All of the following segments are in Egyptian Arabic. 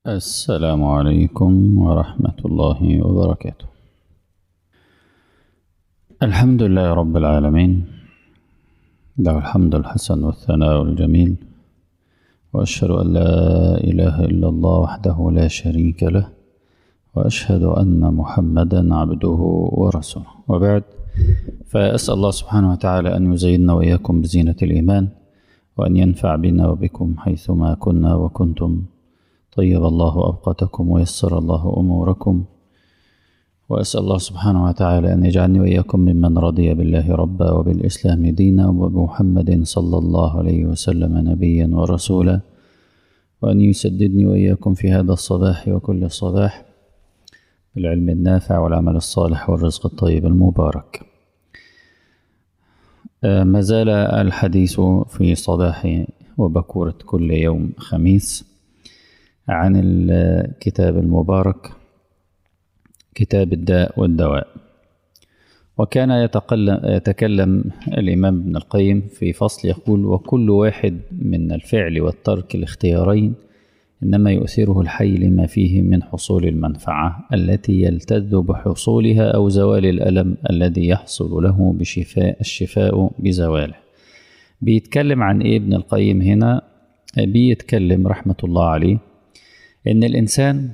السلام عليكم ورحمة الله وبركاته الحمد لله رب العالمين له الحمد الحسن والثناء الجميل وأشهد أن لا إله إلا الله وحده لا شريك له وأشهد أن محمدا عبده ورسوله وبعد فأسأل الله سبحانه وتعالى أن يزيننا وإياكم بزينة الإيمان وأن ينفع بنا وبكم حيثما كنا وكنتم طيب الله أوقاتكم ويسر الله أموركم وأسأل الله سبحانه وتعالى أن يجعلني وإياكم ممن رضي بالله ربا وبالإسلام دينا وبمحمد صلى الله عليه وسلم نبيا ورسولا وأن يسددني وإياكم في هذا الصباح وكل صباح بالعلم النافع والعمل الصالح والرزق الطيب المبارك ما زال الحديث في صباح وبكورة كل يوم خميس عن الكتاب المبارك كتاب الداء والدواء وكان يتكلم الإمام ابن القيم في فصل يقول وكل واحد من الفعل والترك الاختيارين إنما يؤثره الحي لما فيه من حصول المنفعة التي يلتذ بحصولها أو زوال الألم الذي يحصل له بشفاء الشفاء بزواله بيتكلم عن إيه ابن القيم هنا بيتكلم رحمة الله عليه إن الإنسان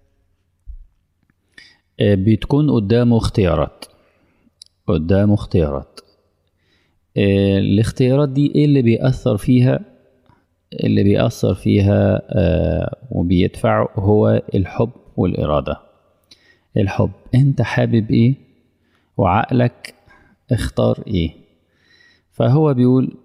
بتكون قدامه اختيارات قدامه اختيارات الاختيارات دي ايه اللي بيأثر فيها اللي بيأثر فيها وبيدفعه هو الحب والإرادة الحب انت حابب ايه وعقلك اختار ايه فهو بيقول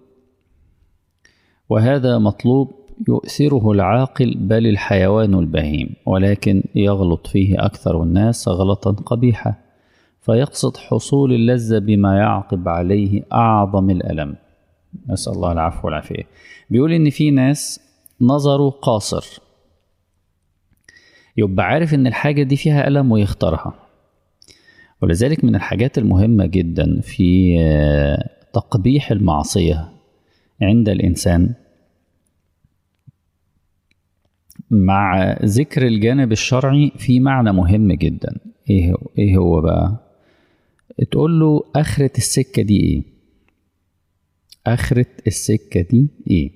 وهذا مطلوب يؤثره العاقل بل الحيوان البهيم ولكن يغلط فيه أكثر الناس غلطا قبيحا فيقصد حصول اللذة بما يعقب عليه أعظم الألم نسأل الله العفو والعافية بيقول إن في ناس نظره قاصر يبقى عارف إن الحاجة دي فيها ألم ويختارها ولذلك من الحاجات المهمة جدا في تقبيح المعصية عند الإنسان مع ذكر الجانب الشرعي في معنى مهم جدا ايه هو, إيه هو بقى تقول له اخرة السكة دي ايه اخرة السكة دي ايه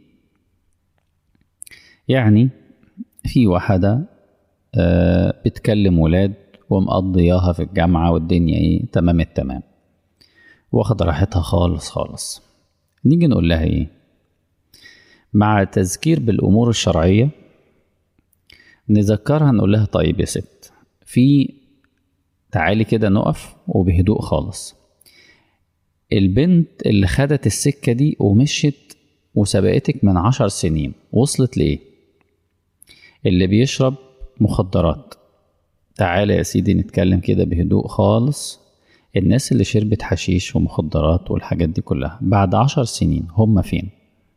يعني في واحدة آه بتكلم ولاد ومقضياها في الجامعة والدنيا ايه تمام التمام واخد راحتها خالص خالص نيجي نقول لها ايه مع تذكير بالامور الشرعيه نذكرها نقول لها طيب يا ست في تعالي كده نقف وبهدوء خالص البنت اللي خدت السكة دي ومشت وسبقتك من عشر سنين وصلت لإيه اللي بيشرب مخدرات تعالى يا سيدي نتكلم كده بهدوء خالص الناس اللي شربت حشيش ومخدرات والحاجات دي كلها بعد عشر سنين هم فين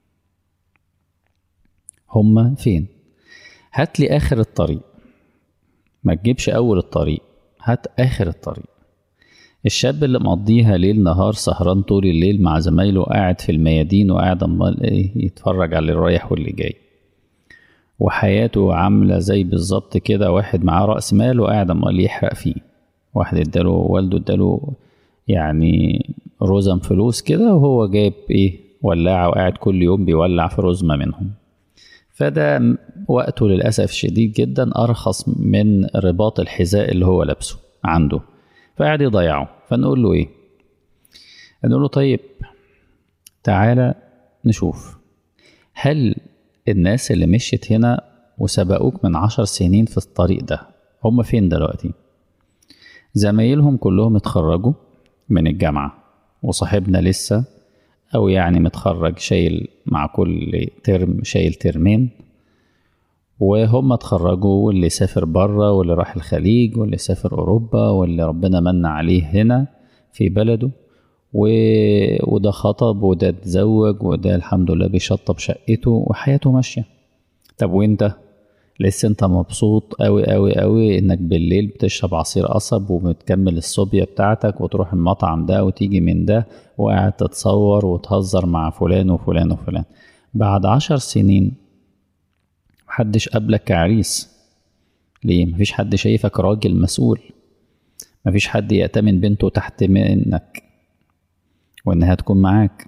هم فين هات لي اخر الطريق ما تجيبش اول الطريق هات اخر الطريق الشاب اللي مقضيها ليل نهار سهران طول الليل مع زمايله قاعد في الميادين وقاعد امال ايه يتفرج على اللي رايح واللي جاي وحياته عامله زي بالظبط كده واحد معاه راس مال وقاعد امال يحرق فيه واحد اداله والده اداله يعني رزم فلوس كده وهو جايب ايه ولاعه وقاعد كل يوم بيولع في رزمه منهم فده وقته للأسف الشديد جدا أرخص من رباط الحذاء اللي هو لابسه عنده فقاعد يضيعه فنقول له إيه نقول له طيب تعالى نشوف هل الناس اللي مشيت هنا وسبقوك من عشر سنين في الطريق ده هم فين دلوقتي زمايلهم كلهم اتخرجوا من الجامعة وصاحبنا لسه أو يعني متخرج شايل مع كل ترم شايل ترمين وهم اتخرجوا واللي سافر بره واللي راح الخليج واللي سافر أوروبا واللي ربنا من عليه هنا في بلده و... وده خطب وده اتزوج وده الحمد لله بيشطب شقته وحياته ماشية طب وانت لسه انت مبسوط قوي قوي قوي انك بالليل بتشرب عصير قصب وبتكمل الصوبيا بتاعتك وتروح المطعم ده وتيجي من ده وقاعد تتصور وتهزر مع فلان وفلان وفلان بعد عشر سنين محدش قابلك كعريس ليه مفيش حد شايفك راجل مسؤول مفيش حد يأتمن بنته تحت منك وإنها تكون معاك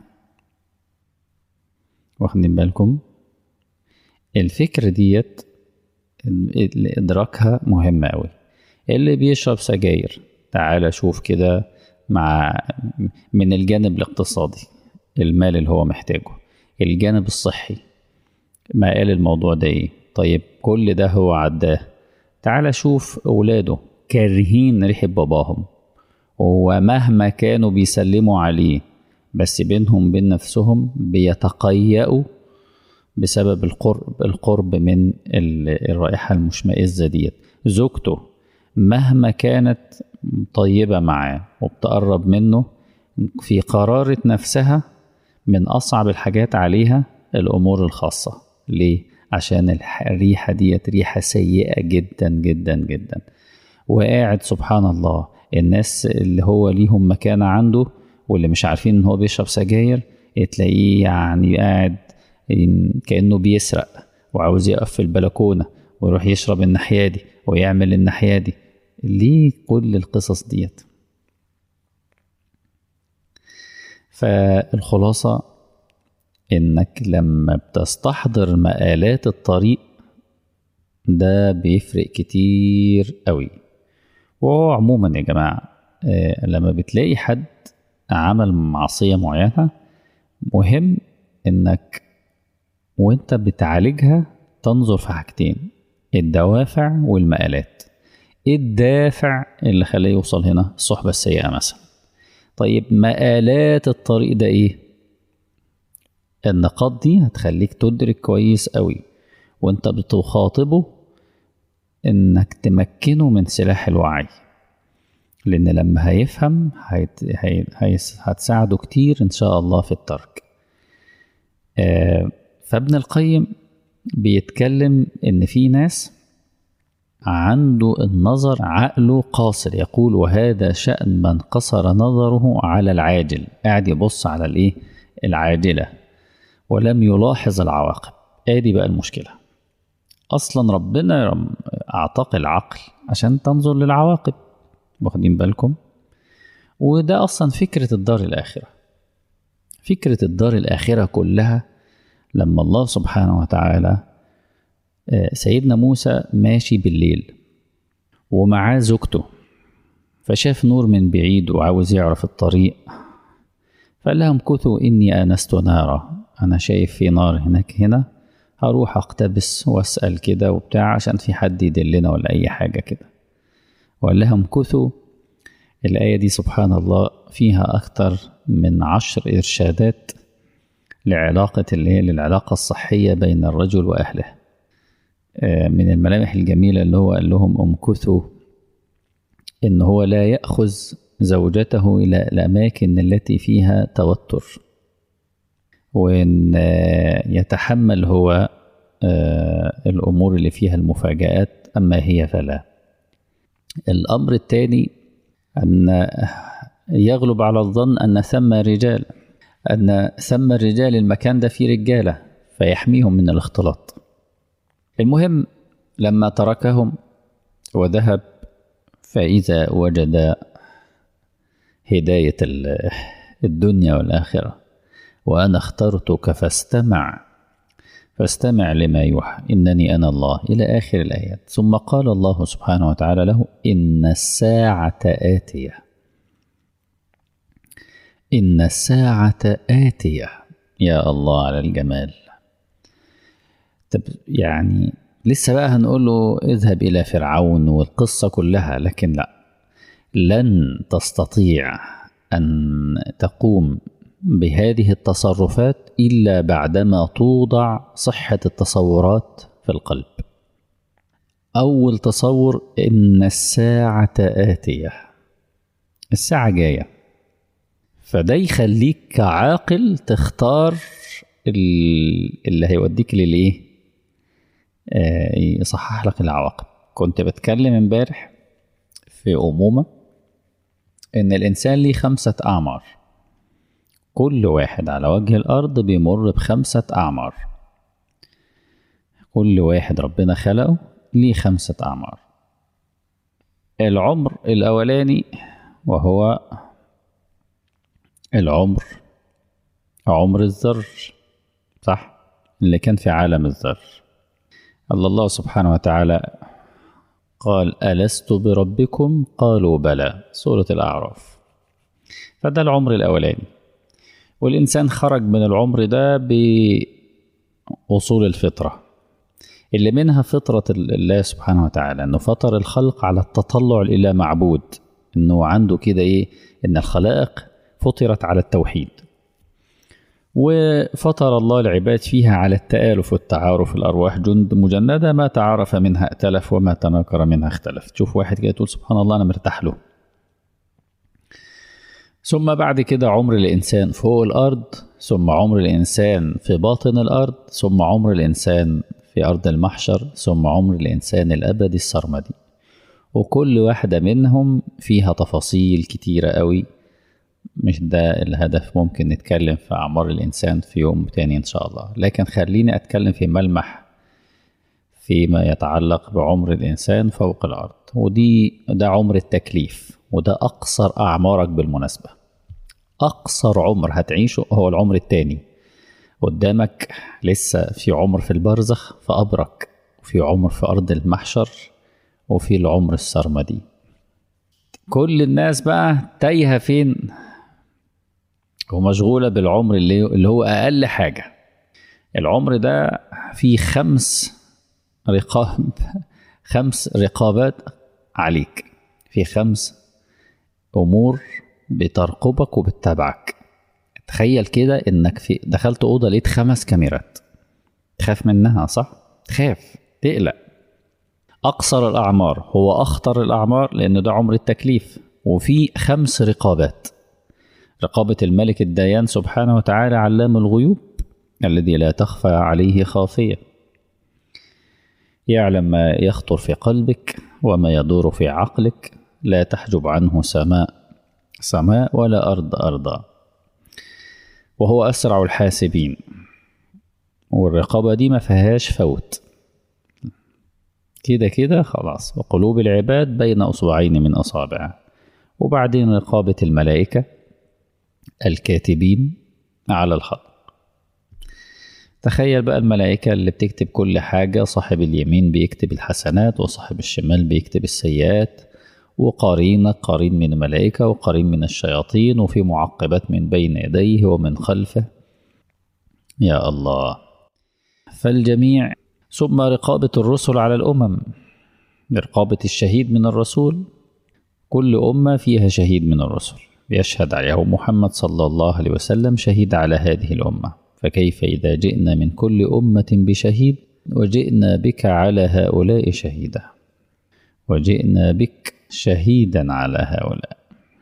واخدين بالكم الفكرة ديت اللي إدراكها مهم أوي اللي بيشرب سجاير تعال شوف كده مع من الجانب الاقتصادي المال اللي هو محتاجه الجانب الصحي ما قال الموضوع ده ايه طيب كل ده هو عداه تعال شوف اولاده كارهين ريحة باباهم ومهما كانوا بيسلموا عليه بس بينهم بين نفسهم بيتقيأوا بسبب القرب القرب من الرائحة المشمئزة ديت زوجته مهما كانت طيبة معاه وبتقرب منه في قرارة نفسها من أصعب الحاجات عليها الأمور الخاصة ليه؟ عشان الريحة ديت ريحة سيئة جدا جدا جدا وقاعد سبحان الله الناس اللي هو ليهم مكانة عنده واللي مش عارفين ان هو بيشرب سجاير تلاقيه يعني قاعد كأنه بيسرق وعاوز يقف في البلكونة ويروح يشرب الناحية دي ويعمل الناحية دي ليه كل القصص ديت فالخلاصة انك لما بتستحضر مقالات الطريق ده بيفرق كتير قوي وهو عموما يا جماعة لما بتلاقي حد عمل معصية معينة مهم انك وانت بتعالجها تنظر في حاجتين الدوافع والمقالات ايه الدافع اللي خليه يوصل هنا الصحبة السيئة مثلا طيب مقالات الطريق ده ايه النقاط دي هتخليك تدرك كويس قوي وانت بتخاطبه انك تمكنه من سلاح الوعي لان لما هيفهم هيت... هي... هي... هتساعده كتير ان شاء الله في الترك آه فابن القيم بيتكلم ان في ناس عنده النظر عقله قاصر يقول وهذا شأن من قصر نظره على العاجل قاعد يبص على الايه العاجلة ولم يلاحظ العواقب ادي بقى المشكلة اصلا ربنا اعطاك العقل عشان تنظر للعواقب واخدين بالكم وده اصلا فكرة الدار الاخرة فكرة الدار الاخرة كلها لما الله سبحانه وتعالى سيدنا موسى ماشي بالليل ومعاه زوجته فشاف نور من بعيد وعاوز يعرف الطريق فقال لهم كثوا إني آنست نارا أنا شايف في نار هناك هنا هروح أقتبس وأسأل كده وبتاع عشان في حد يدلنا ولا أي حاجة كده وقال لهم كثوا الآية دي سبحان الله فيها أكتر من عشر إرشادات لعلاقة اللي هي للعلاقة الصحية بين الرجل وأهله من الملامح الجميلة اللي هو قال لهم امكثوا إن هو لا يأخذ زوجته إلى الأماكن التي فيها توتر وإن يتحمل هو الأمور اللي فيها المفاجآت أما هي فلا الأمر الثاني أن يغلب على الظن أن ثم رجال أن ثم الرجال المكان ده فيه رجالة فيحميهم من الاختلاط المهم لما تركهم وذهب فإذا وجد هداية الدنيا والآخرة وأنا اخترتك فاستمع فاستمع لما يوحى إنني أنا الله إلى آخر الآيات ثم قال الله سبحانه وتعالى له إن الساعة آتية إن الساعة آتية يا الله على الجمال طب يعني لسه بقى هنقول له اذهب إلى فرعون والقصة كلها لكن لا لن تستطيع أن تقوم بهذه التصرفات إلا بعدما توضع صحة التصورات في القلب أول تصور إن الساعة آتية الساعة جاية فده يخليك كعاقل تختار اللي هيوديك للإيه آه يصحح لك العواقب كنت بتكلم امبارح في أمومة إن الإنسان ليه خمسة أعمار كل واحد على وجه الأرض بيمر بخمسة أعمار كل واحد ربنا خلقه ليه خمسة أعمار العمر الأولاني وهو العمر عمر الذر صح اللي كان في عالم الذر الله الله سبحانه وتعالى قال ألست بربكم قالوا بلى سورة الأعراف فده العمر الأولاني والإنسان خرج من العمر ده بأصول الفطرة اللي منها فطرة الله سبحانه وتعالى أنه فطر الخلق على التطلع إلى معبود أنه عنده كده إيه أن الخلائق فطرت على التوحيد وفطر الله العباد فيها على التآلف والتعارف الأرواح جند مجندة ما تعارف منها ائتلف وما تناكر منها اختلف تشوف واحد كده تقول سبحان الله أنا مرتاح له ثم بعد كده عمر الإنسان فوق الأرض ثم عمر الإنسان في باطن الأرض ثم عمر الإنسان في أرض المحشر ثم عمر الإنسان الأبدي السرمدي وكل واحدة منهم فيها تفاصيل كتيرة قوي مش ده الهدف ممكن نتكلم في أعمار الإنسان في يوم تاني إن شاء الله لكن خليني أتكلم في ملمح فيما يتعلق بعمر الإنسان فوق الأرض ودي ده عمر التكليف وده أقصر أعمارك بالمناسبة أقصر عمر هتعيشه هو العمر التاني قدامك لسه في عمر في البرزخ في قبرك وفي عمر في أرض المحشر وفي العمر السرمدي كل الناس بقى تايهة فين ومشغولة بالعمر اللي, اللي هو أقل حاجة العمر ده فيه خمس رقاب خمس رقابات عليك في خمس أمور بترقبك وبتتابعك تخيل كده انك في دخلت اوضه لقيت خمس كاميرات تخاف منها صح تخاف تقلق اقصر الاعمار هو اخطر الاعمار لان ده عمر التكليف وفي خمس رقابات رقابه الملك الديان سبحانه وتعالى علام الغيوب الذي لا تخفى عليه خافيه يعلم ما يخطر في قلبك وما يدور في عقلك لا تحجب عنه سماء سماء ولا ارض ارضا وهو أسرع الحاسبين والرقابة دي ما فيهاش فوت كده كده خلاص وقلوب العباد بين أصبعين من أصابعه وبعدين رقابة الملائكة الكاتبين على الخلق تخيل بقى الملائكة اللي بتكتب كل حاجة صاحب اليمين بيكتب الحسنات وصاحب الشمال بيكتب السيئات وقرينك قرين من الملائكة وقرين من الشياطين وفي معقبات من بين يديه ومن خلفه يا الله فالجميع ثم رقابة الرسل على الأمم رقابة الشهيد من الرسول كل أمة فيها شهيد من الرسل يشهد عليه محمد صلى الله عليه وسلم شهيد على هذه الأمة فكيف إذا جئنا من كل أمة بشهيد وجئنا بك على هؤلاء شهيدا وجئنا بك شهيدا على هؤلاء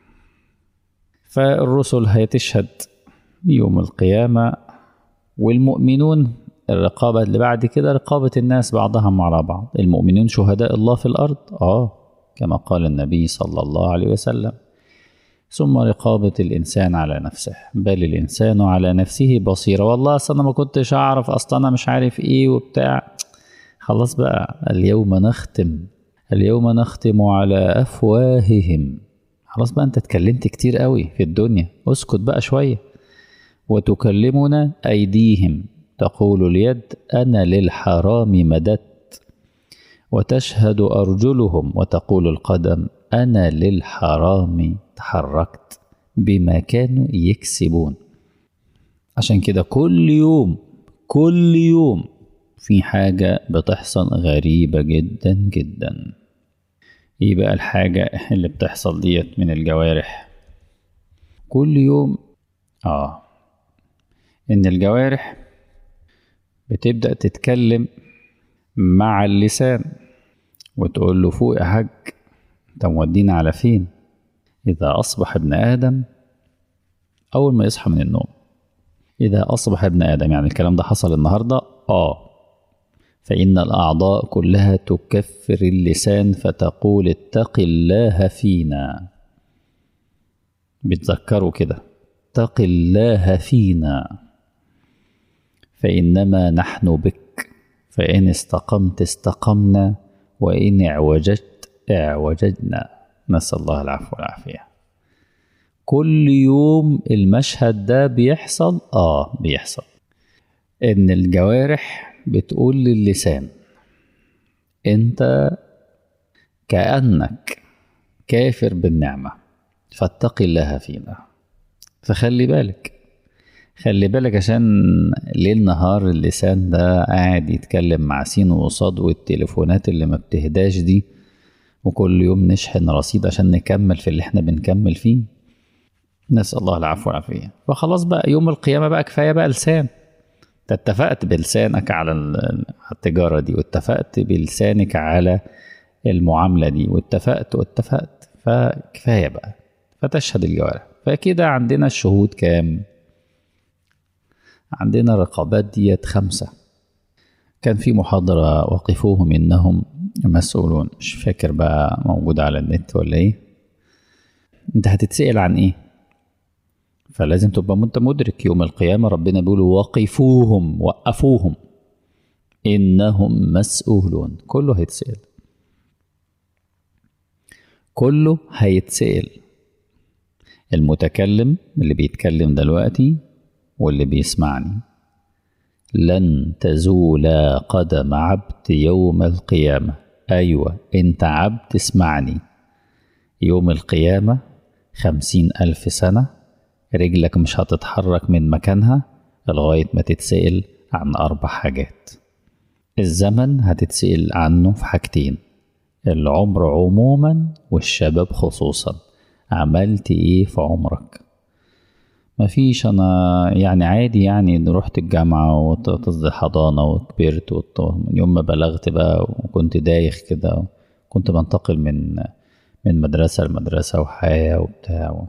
فالرسل هتشهد يوم القيامة والمؤمنون الرقابة اللي بعد كده رقابة الناس بعضهم على بعض المؤمنون شهداء الله في الأرض آه كما قال النبي صلى الله عليه وسلم ثم رقابة الإنسان على نفسه بل الإنسان على نفسه بصيرة والله أصل أنا ما كنتش أعرف أصلا أنا مش عارف إيه وبتاع خلاص بقى اليوم نختم اليوم نختم على أفواههم خلاص بقى أنت اتكلمت كتير قوي في الدنيا اسكت بقى شوية وتكلمنا أيديهم تقول اليد أنا للحرام مددت وتشهد أرجلهم وتقول القدم أنا للحرام تحركت بما كانوا يكسبون عشان كده كل يوم كل يوم في حاجة بتحصل غريبة جدا جدا ايه بقى الحاجة اللي بتحصل ديت من الجوارح كل يوم اه ان الجوارح بتبدأ تتكلم مع اللسان وتقول له فوق يا حاج انت مودينا على فين إذا أصبح ابن آدم أول ما يصحى من النوم إذا أصبح ابن آدم يعني الكلام ده حصل النهاردة آه فإن الأعضاء كلها تكفر اللسان فتقول اتق الله فينا بتذكروا كده اتق الله فينا فإنما نحن بك فإن استقمت استقمنا وإن اعوججت اعوججنا نسأل الله العفو والعافية كل يوم المشهد ده بيحصل اه بيحصل ان الجوارح بتقول للسان انت كأنك كافر بالنعمة فاتق الله فينا فخلي بالك خلي بالك عشان ليل نهار اللسان ده قاعد يتكلم مع سين وقصاد والتليفونات اللي ما بتهداش دي وكل يوم نشحن رصيد عشان نكمل في اللي احنا بنكمل فيه نسأل الله العفو والعافية فخلاص بقى يوم القيامة بقى كفاية بقى لسان انت اتفقت بلسانك على التجارة دي واتفقت بلسانك على المعاملة دي واتفقت واتفقت فكفاية بقى فتشهد الجوارح فكده عندنا الشهود كام عندنا رقابات ديت خمسة كان في محاضرة وقفوهم إنهم مسؤولون مش فاكر بقى موجود على النت ولا إيه أنت هتتسأل عن إيه فلازم تبقى انت مدرك يوم القيامة ربنا بيقول وقفوهم وقفوهم إنهم مسؤولون كله هيتسأل كله هيتسأل المتكلم اللي بيتكلم دلوقتي واللي بيسمعني لن تزول قدم عبد يوم القيامة أيوة أنت عبد اسمعني يوم القيامة خمسين ألف سنة رجلك مش هتتحرك من مكانها لغاية ما تتسأل عن أربع حاجات الزمن هتتسأل عنه في حاجتين العمر عموما والشباب خصوصا عملت ايه في عمرك مفيش انا يعني عادي يعني رحت الجامعة وقصدي حضانة وكبرت من يوم ما بلغت بقى وكنت دايخ كده كنت بنتقل من من مدرسة لمدرسة وحياة وبتاع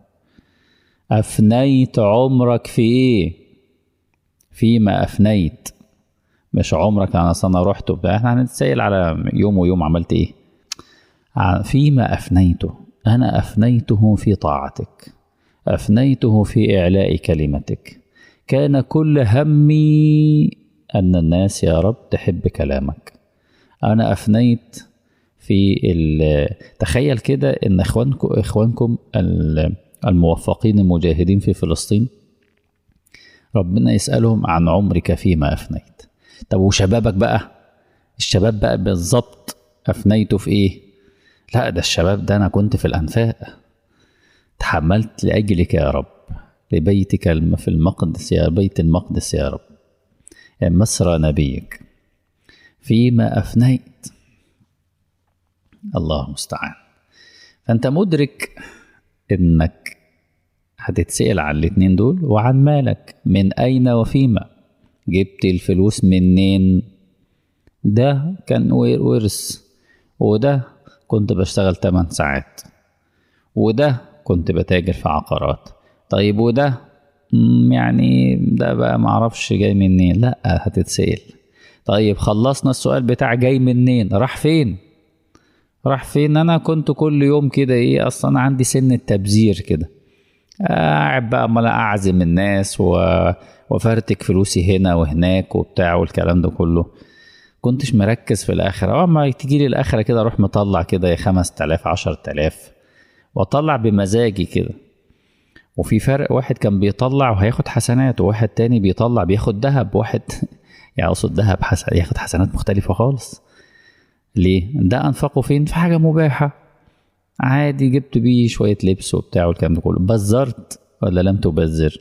أفنيت عمرك في إيه؟ فيما أفنيت مش عمرك أنا أصل رحت وبتاع إحنا هنتسأل على يوم ويوم عملت إيه؟ فيما أفنيته أنا أفنيته في طاعتك أفنيته في إعلاء كلمتك كان كل همي أن الناس يا رب تحب كلامك أنا أفنيت في تخيل كده إن إخوانكم إخوانكم الموفقين المجاهدين في فلسطين ربنا يسألهم عن عمرك فيما أفنيت طب وشبابك بقى الشباب بقى بالظبط أفنيته في إيه لا ده الشباب ده أنا كنت في الأنفاق تحملت لأجلك يا رب لبيتك في المقدس يا بيت المقدس يا رب يا مسرى نبيك فيما أفنيت الله المستعان فأنت مدرك إنك هتتسأل عن الاتنين دول وعن مالك من أين وفيما جبت الفلوس منين ده كان ورث وده كنت بشتغل 8 ساعات وده كنت بتاجر في عقارات طيب وده يعني ده بقى معرفش جاي منين لا هتتسأل طيب خلصنا السؤال بتاع جاي منين راح فين راح فين انا كنت كل يوم كده ايه اصلا عندي سن التبذير كده قاعد بقى امال اعزم الناس و... وفرتك فلوسي هنا وهناك وبتاع والكلام ده كله كنتش مركز في الاخره اول ما تيجي لي الاخره كده اروح مطلع كده يا 5000 10000 واطلع بمزاجي كده وفي فرق واحد كان بيطلع وهياخد حسنات وواحد تاني بيطلع بياخد ذهب واحد يعني اقصد ذهب حسن ياخد حسنات مختلفه خالص ليه ده انفقه فين في حاجه مباحه عادي جبت بيه شويه لبس وبتاع والكلام ده كله بذرت ولا لم تبذر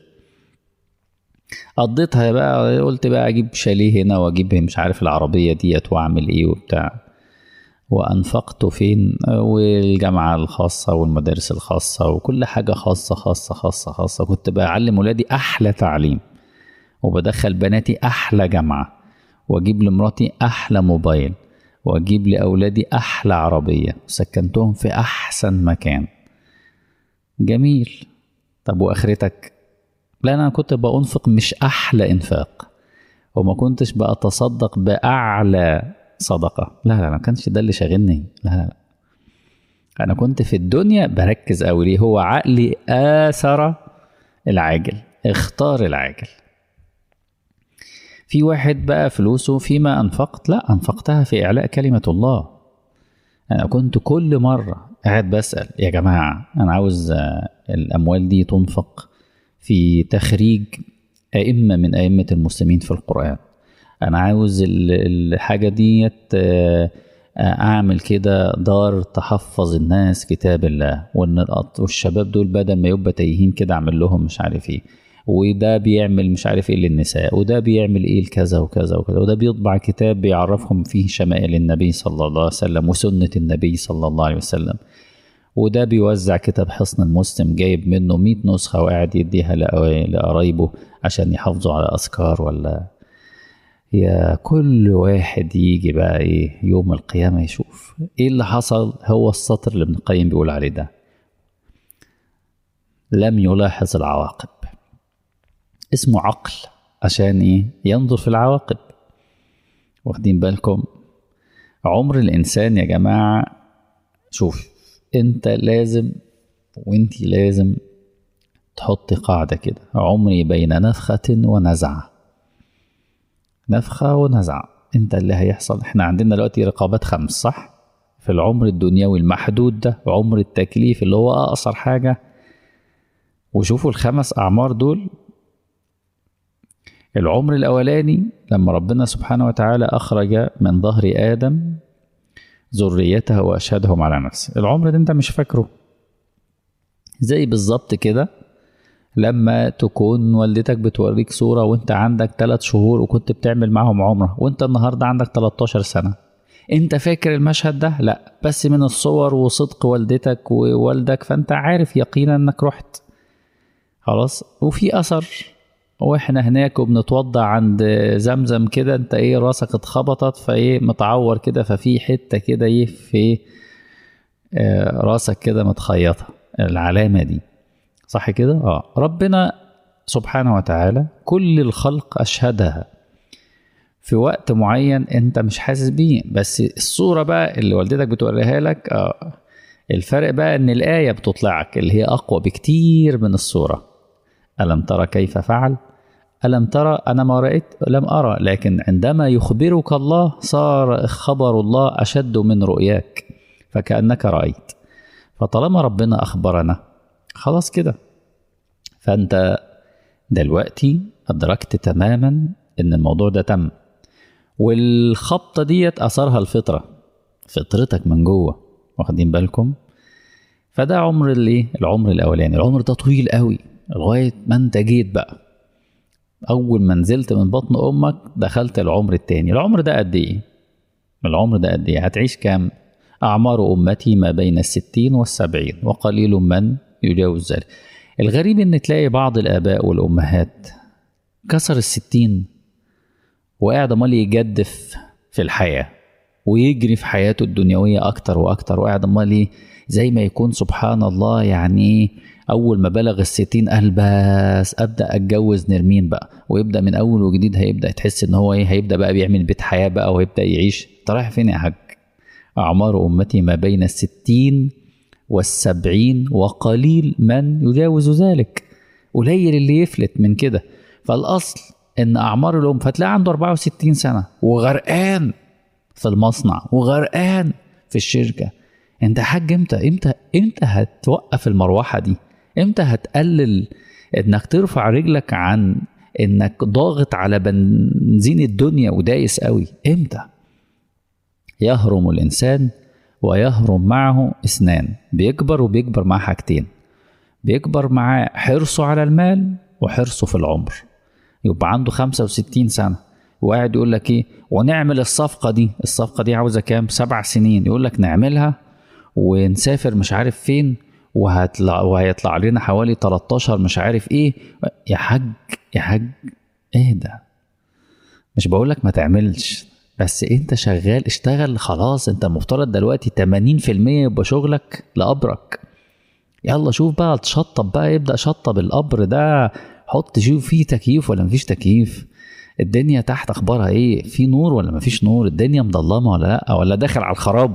قضيتها بقى قلت بقى اجيب شاليه هنا واجيب مش عارف العربيه ديت واعمل ايه وبتاع وانفقت فين والجامعه الخاصه والمدارس الخاصه وكل حاجه خاصه خاصه خاصه خاصه كنت بعلم ولادي احلى تعليم وبدخل بناتي احلى جامعه واجيب لمراتي احلى موبايل واجيب لاولادي احلى عربيه وسكنتهم في احسن مكان جميل طب واخرتك لا انا كنت بانفق مش احلى انفاق وما كنتش بتصدق باعلى صدقه لا لا ما كانش ده اللي شاغلني لا لا لا انا كنت في الدنيا بركز قوي ليه هو عقلي اثر العاجل اختار العاجل في واحد بقى فلوسه فيما انفقت لا انفقتها في اعلاء كلمه الله انا كنت كل مره قاعد بسال يا جماعه انا عاوز آه، الاموال دي تنفق في تخريج ائمه من ائمه المسلمين في القران انا عاوز ال- الحاجه ديت آه، اعمل كده دار تحفظ الناس كتاب الله وان الأط- والشباب دول بدل ما يبقى تايهين كده اعمل لهم مش عارف ايه وده بيعمل مش عارف ايه للنساء وده بيعمل ايه لكذا وكذا وكذا وده بيطبع كتاب بيعرفهم فيه شمائل النبي صلى الله عليه وسلم وسنة النبي صلى الله عليه وسلم وده بيوزع كتاب حصن المسلم جايب منه 100 نسخة وقاعد يديها لقوا- لقرايبه عشان يحافظوا على أذكار ولا يا كل واحد يجي بقى ايه يوم القيامة يشوف ايه اللي حصل هو السطر اللي ابن القيم بيقول عليه ده لم يلاحظ العواقب اسمه عقل عشان ايه ينظر في العواقب واخدين بالكم عمر الانسان يا جماعة شوف انت لازم وانتي لازم تحطي قاعدة كده عمري بين نفخة ونزعة نفخة ونزعة انت اللي هيحصل احنا عندنا دلوقتي رقابات خمس صح في العمر الدنيوي المحدود ده عمر التكليف اللي هو اقصر حاجة وشوفوا الخمس اعمار دول العمر الاولاني لما ربنا سبحانه وتعالى اخرج من ظهر ادم ذريته واشهدهم على نفسه العمر ده انت مش فاكره زي بالظبط كده لما تكون والدتك بتوريك صورة وانت عندك ثلاث شهور وكنت بتعمل معاهم عمرة وانت النهاردة عندك 13 سنة انت فاكر المشهد ده لا بس من الصور وصدق والدتك ووالدك فانت عارف يقينا انك رحت خلاص وفي اثر واحنا هناك وبنتوضع عند زمزم كده انت ايه راسك اتخبطت فايه متعور كده ففي حته كده ايه في آه راسك كده متخيطه العلامه دي صح كده اه ربنا سبحانه وتعالى كل الخلق اشهدها في وقت معين انت مش حاسس بيه بس الصوره بقى اللي والدتك بتوريها لك اه الفرق بقى ان الايه بتطلعك اللي هي اقوى بكتير من الصوره الم ترى كيف فعل الم ترى انا ما رايت لم ارى لكن عندما يخبرك الله صار خبر الله اشد من رؤياك فكانك رايت فطالما ربنا اخبرنا خلاص كده فانت دلوقتي ادركت تماما ان الموضوع ده تم والخبطه ديت اثرها الفطره فطرتك من جوه واخدين بالكم فده عمر الايه العمر الاولاني العمر ده طويل قوي لغايه ما انت جيت بقى اول ما نزلت من بطن امك دخلت العمر التاني العمر ده قد ايه العمر ده قد ايه هتعيش كام اعمار امتي ما بين الستين والسبعين وقليل من يجاوز ذلك الغريب ان تلاقي بعض الاباء والامهات كسر الستين وقاعد امال يجدف في الحياه ويجري في حياته الدنيويه اكتر واكتر وقاعد امال ايه زي ما يكون سبحان الله يعني اول ما بلغ الستين قال بس ابدا اتجوز نرمين بقى ويبدا من اول وجديد هيبدا تحس ان هو ايه هيبدا بقى بيعمل بيت حياه بقى ويبدا يعيش انت رايح فين يا حاج اعمار امتي ما بين الستين والسبعين وقليل من يجاوز ذلك قليل اللي يفلت من كده فالاصل ان اعمار الام فتلاقي عنده 64 سنه وغرقان في المصنع وغرقان في الشركه انت يا حاج امتى امتى امتى هتوقف المروحه دي امتى هتقلل انك ترفع رجلك عن انك ضاغط على بنزين الدنيا ودايس قوي امتى يهرم الانسان ويهرم معه اثنان بيكبر وبيكبر معاه حاجتين بيكبر معاه حرصه على المال وحرصه في العمر يبقى عنده 65 سنة وقاعد يقول لك ايه ونعمل الصفقة دي الصفقة دي عاوزة كام سبع سنين يقول لك نعملها ونسافر مش عارف فين وهتطلع وهيطلع لنا حوالي 13 مش عارف ايه يا حاج يا حاج ايه ده مش بقول لك ما تعملش بس انت شغال اشتغل خلاص انت المفترض دلوقتي 80% يبقى شغلك لقبرك يلا شوف بقى تشطب بقى ابدا شطب القبر ده حط شوف فيه تكييف ولا مفيش تكييف الدنيا تحت اخبارها ايه في نور ولا مفيش نور الدنيا مضلمه ولا لا ولا داخل على الخراب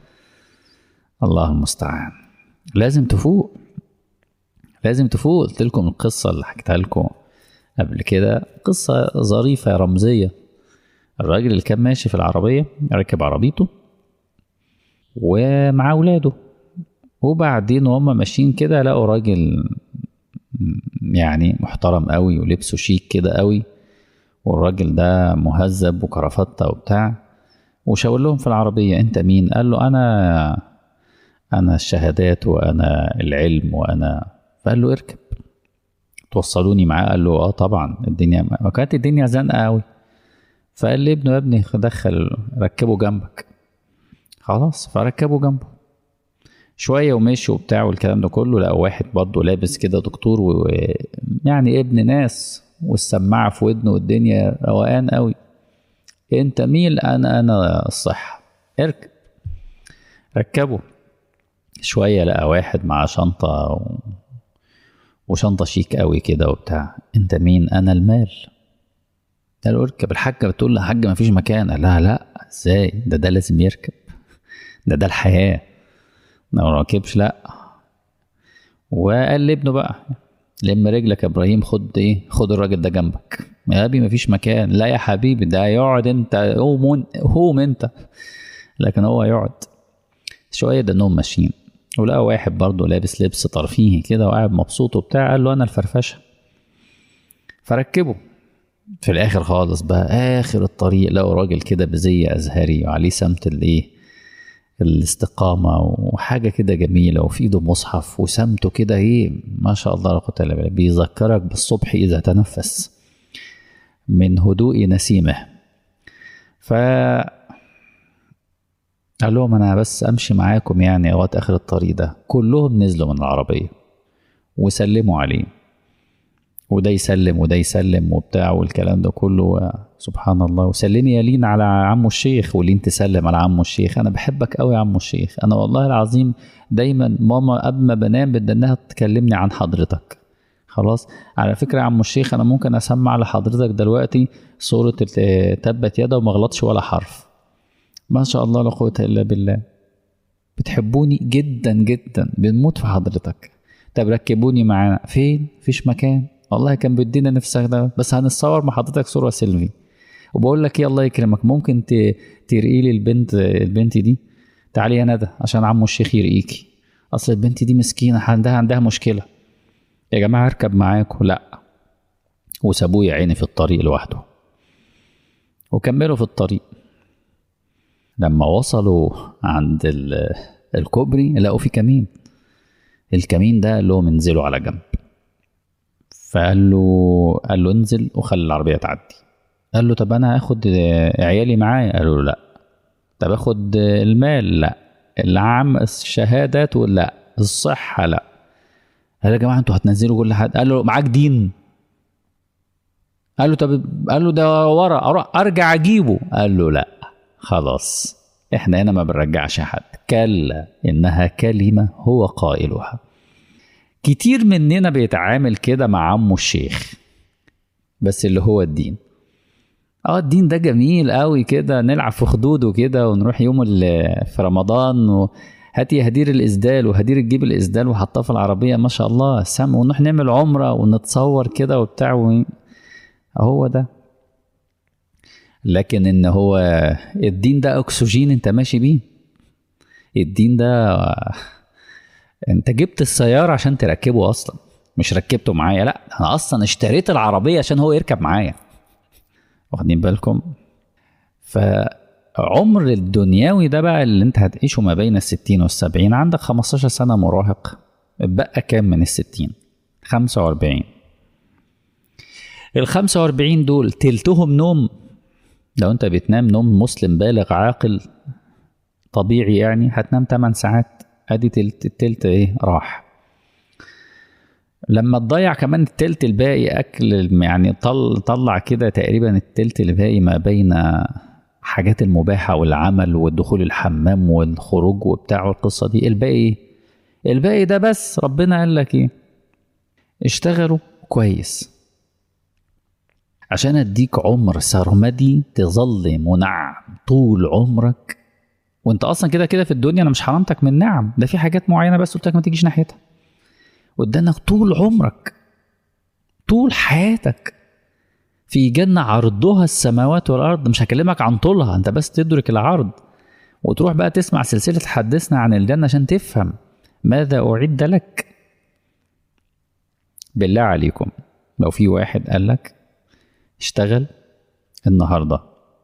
الله المستعان لازم تفوق لازم تفوق قلت لكم القصه اللي حكيتها لكم قبل كده قصه ظريفه رمزيه الراجل اللي كان ماشي في العربيه راكب عربيته ومع اولاده وبعدين وهم ماشيين كده لقوا راجل يعني محترم قوي ولبسه شيك كده قوي والراجل ده مهذب وكرافتة وبتاع وشاور لهم في العربية انت مين قال له انا انا الشهادات وانا العلم وانا فقال له اركب توصلوني معاه قال له اه طبعا الدنيا ما كانت الدنيا زنقه قوي فقال لي ابنه يا ابني دخل ركبه جنبك خلاص فركبه جنبه شويه ومشي وبتاع والكلام ده كله لقى واحد برضه لابس كده دكتور ويعني ابن ناس والسماعه في ودنه والدنيا روقان قوي انت مين انا انا الصحه اركب ركبه شويه لقى واحد مع شنطه و... وشنطه شيك قوي كده وبتاع انت مين انا المال قال له اركب الحاجه بتقول له حاجه مفيش مكان قال لها لا ازاي ده ده لازم يركب ده ده الحياه لو ركبش لا وقال لابنه بقى لم رجلك يا ابراهيم خد ايه خد الراجل ده جنبك يا ابي مفيش مكان لا يا حبيبي ده يقعد انت قوم قوم انت لكن هو يقعد شويه ده انهم ماشيين ولقى واحد برضه لابس لبس ترفيهي كده وقاعد مبسوط وبتاع قال له انا الفرفشه فركبه في الاخر خالص بقى اخر الطريق لقوا راجل كده بزي ازهري وعليه سمت الايه الاستقامه وحاجه كده جميله وفي ايده مصحف وسمته كده ايه ما شاء الله لا قوه الا بالله بيذكرك بالصبح اذا تنفس من هدوء نسيمه ف قال لهم انا بس امشي معاكم يعني اوقات اخر الطريق ده كلهم نزلوا من العربيه وسلموا عليه وده يسلم وده يسلم وبتاع والكلام ده كله سبحان الله وسلمي يا لين على عمو الشيخ ولين تسلم على عمو الشيخ انا بحبك قوي يا عمو الشيخ انا والله العظيم دايما ماما قبل ما بنام بدي انها تكلمني عن حضرتك خلاص على فكره يا عمو الشيخ انا ممكن اسمع لحضرتك دلوقتي صوره تبت يدا وما غلطش ولا حرف ما شاء الله لا قوه الا بالله بتحبوني جدا جدا بنموت في حضرتك طب ركبوني معانا فين فيش مكان والله كان بيدينا نفسك ده بس هنتصور مع حضرتك صوره سيلفي وبقول لك ايه الله يكرمك ممكن ترقي لي البنت البنت دي تعالي يا ندى عشان عمو الشيخ يرقيكي اصل البنت دي مسكينه عندها عندها مشكله يا جماعه اركب معاكم لا وسابوه يا عيني في الطريق لوحده وكملوا في الطريق لما وصلوا عند الكوبري لقوا في كمين الكمين ده قال لهم انزلوا على جنب فقال له قال له انزل وخلي العربيه تعدي قال له طب انا هاخد عيالي معايا قالوا له لا طب اخد المال لا العام الشهادات لا الصحه لا قال يا جماعه انتوا هتنزلوا كل حد قال له معاك دين قال له طب قال له ده ورا اروح ارجع اجيبه قال له لا خلاص احنا هنا ما بنرجعش حد كلا انها كلمه هو قائلها كتير مننا بيتعامل كده مع عمه الشيخ بس اللي هو الدين اه الدين ده جميل قوي كده نلعب في خدوده كده ونروح يوم في رمضان و... هاتي هدير الاسدال وهدير تجيب الاسدال وحطها في العربيه ما شاء الله سم ونروح نعمل عمره ونتصور كده وبتاع و... هو ده لكن ان هو الدين ده اكسجين انت ماشي بيه الدين ده انت جبت السيارة عشان تركبه اصلا مش ركبته معايا لا انا اصلا اشتريت العربية عشان هو يركب معايا واخدين بالكم فعمر الدنيوي ده بقى اللي انت هتعيشه ما بين الستين والسبعين عندك 15 سنة مراهق بقى كام من الستين 45 ال 45 دول تلتهم نوم لو انت بتنام نوم مسلم بالغ عاقل طبيعي يعني هتنام 8 ساعات ادي تلت التلت ايه راح لما تضيع كمان التلت الباقي اكل يعني طل طلع كده تقريبا التلت الباقي ما بين حاجات المباحه والعمل والدخول الحمام والخروج وبتاع والقصه دي الباقي الباقي ده بس ربنا قال لك ايه اشتغلوا كويس عشان اديك عمر سرمدي تظل منعم طول عمرك وانت اصلا كده كده في الدنيا انا مش حرمتك من نعم ده في حاجات معينه بس قلت لك ما تجيش ناحيتها قدامك طول عمرك طول حياتك في جنة عرضها السماوات والأرض مش هكلمك عن طولها أنت بس تدرك العرض وتروح بقى تسمع سلسلة حدثنا عن الجنة عشان تفهم ماذا أعد لك بالله عليكم لو في واحد قال لك اشتغل النهارده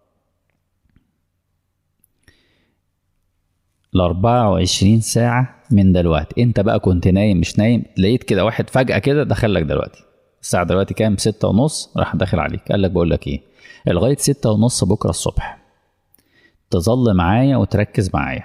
ال 24 ساعة من دلوقتي انت بقى كنت نايم مش نايم لقيت كده واحد فجأة كده دخل لك دلوقتي الساعة دلوقتي كام ستة ونص راح داخل عليك قال لك بقول لك ايه لغاية ستة ونص بكرة الصبح تظل معايا وتركز معايا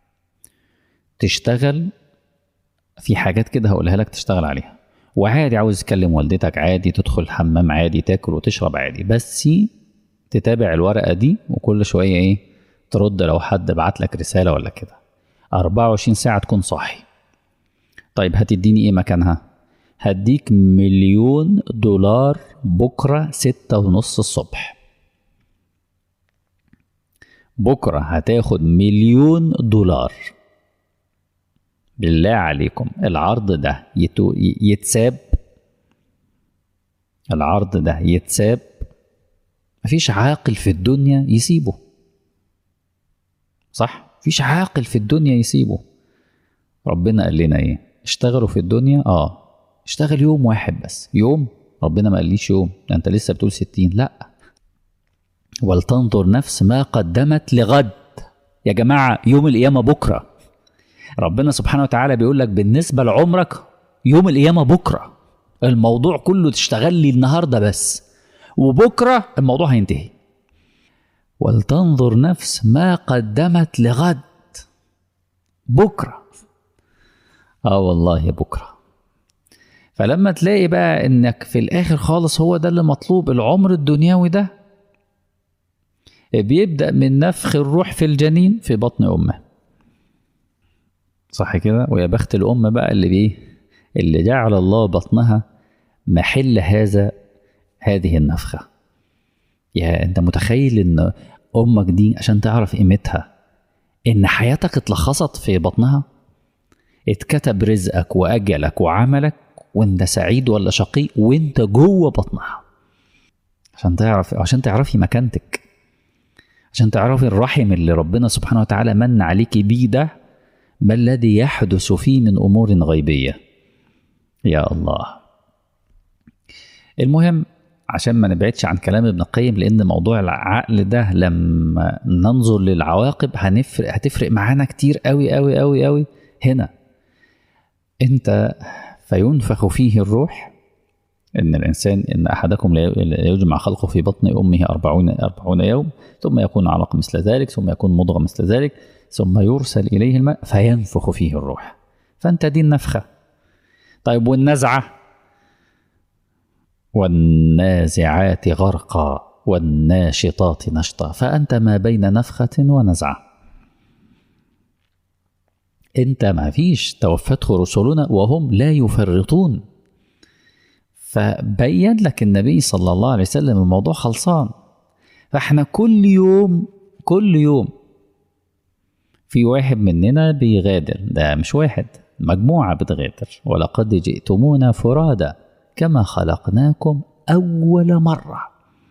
تشتغل في حاجات كده هقولها لك تشتغل عليها وعادي عاوز تكلم والدتك عادي تدخل الحمام عادي تاكل وتشرب عادي بس تتابع الورقة دي وكل شوية ايه ترد لو حد بعت لك رسالة ولا كده 24 ساعة تكون صاحي طيب هتديني ايه مكانها هديك مليون دولار بكرة ستة ونص الصبح بكرة هتاخد مليون دولار بالله عليكم العرض ده يتو يتساب العرض ده يتساب مفيش عاقل في الدنيا يسيبه صح مفيش عاقل في الدنيا يسيبه ربنا قال لنا ايه اشتغلوا في الدنيا اه اشتغل يوم واحد بس يوم ربنا ما قاليش يوم ده انت لسه بتقول ستين لا ولتنظر نفس ما قدمت لغد يا جماعة يوم القيامة بكرة ربنا سبحانه وتعالى بيقول لك بالنسبة لعمرك يوم القيامة بكرة الموضوع كله تشتغل لي النهاردة بس وبكرة الموضوع هينتهي ولتنظر نفس ما قدمت لغد بكرة اه والله بكرة فلما تلاقي بقى انك في الاخر خالص هو ده اللي مطلوب العمر الدنيوي ده بيبدأ من نفخ الروح في الجنين في بطن أمه صح كده ويا بخت الأم بقى اللي بيه اللي جعل الله بطنها محل هذا هذه النفخة يا أنت متخيل إن أمك دي عشان تعرف قيمتها إن حياتك اتلخصت في بطنها اتكتب رزقك وأجلك وعملك وأنت سعيد ولا شقي وأنت جوه بطنها عشان تعرف عشان تعرفي مكانتك عشان تعرفي الرحم اللي ربنا سبحانه وتعالى من عليك بيه ده ما الذي يحدث فيه من امور غيبيه يا الله المهم عشان ما نبعدش عن كلام ابن القيم لان موضوع العقل ده لما ننظر للعواقب هنفرق هتفرق معانا كتير قوي قوي قوي قوي هنا انت فينفخ فيه الروح إن الإنسان إن أحدكم لا يجمع خلقه في بطن أمه أربعون, أربعون يوم ثم يكون علق مثل ذلك ثم يكون مضغة مثل ذلك ثم يرسل إليه الماء فينفخ فيه الروح فأنت دي النفخة طيب والنزعة والنازعات غرقا والناشطات نشطا فأنت ما بين نفخة ونزعة أنت ما فيش توفته رسلنا وهم لا يفرطون فبين لك النبي صلى الله عليه وسلم الموضوع خلصان فاحنا كل يوم كل يوم في واحد مننا بيغادر ده مش واحد مجموعة بتغادر ولقد جئتمونا فرادا كما خلقناكم أول مرة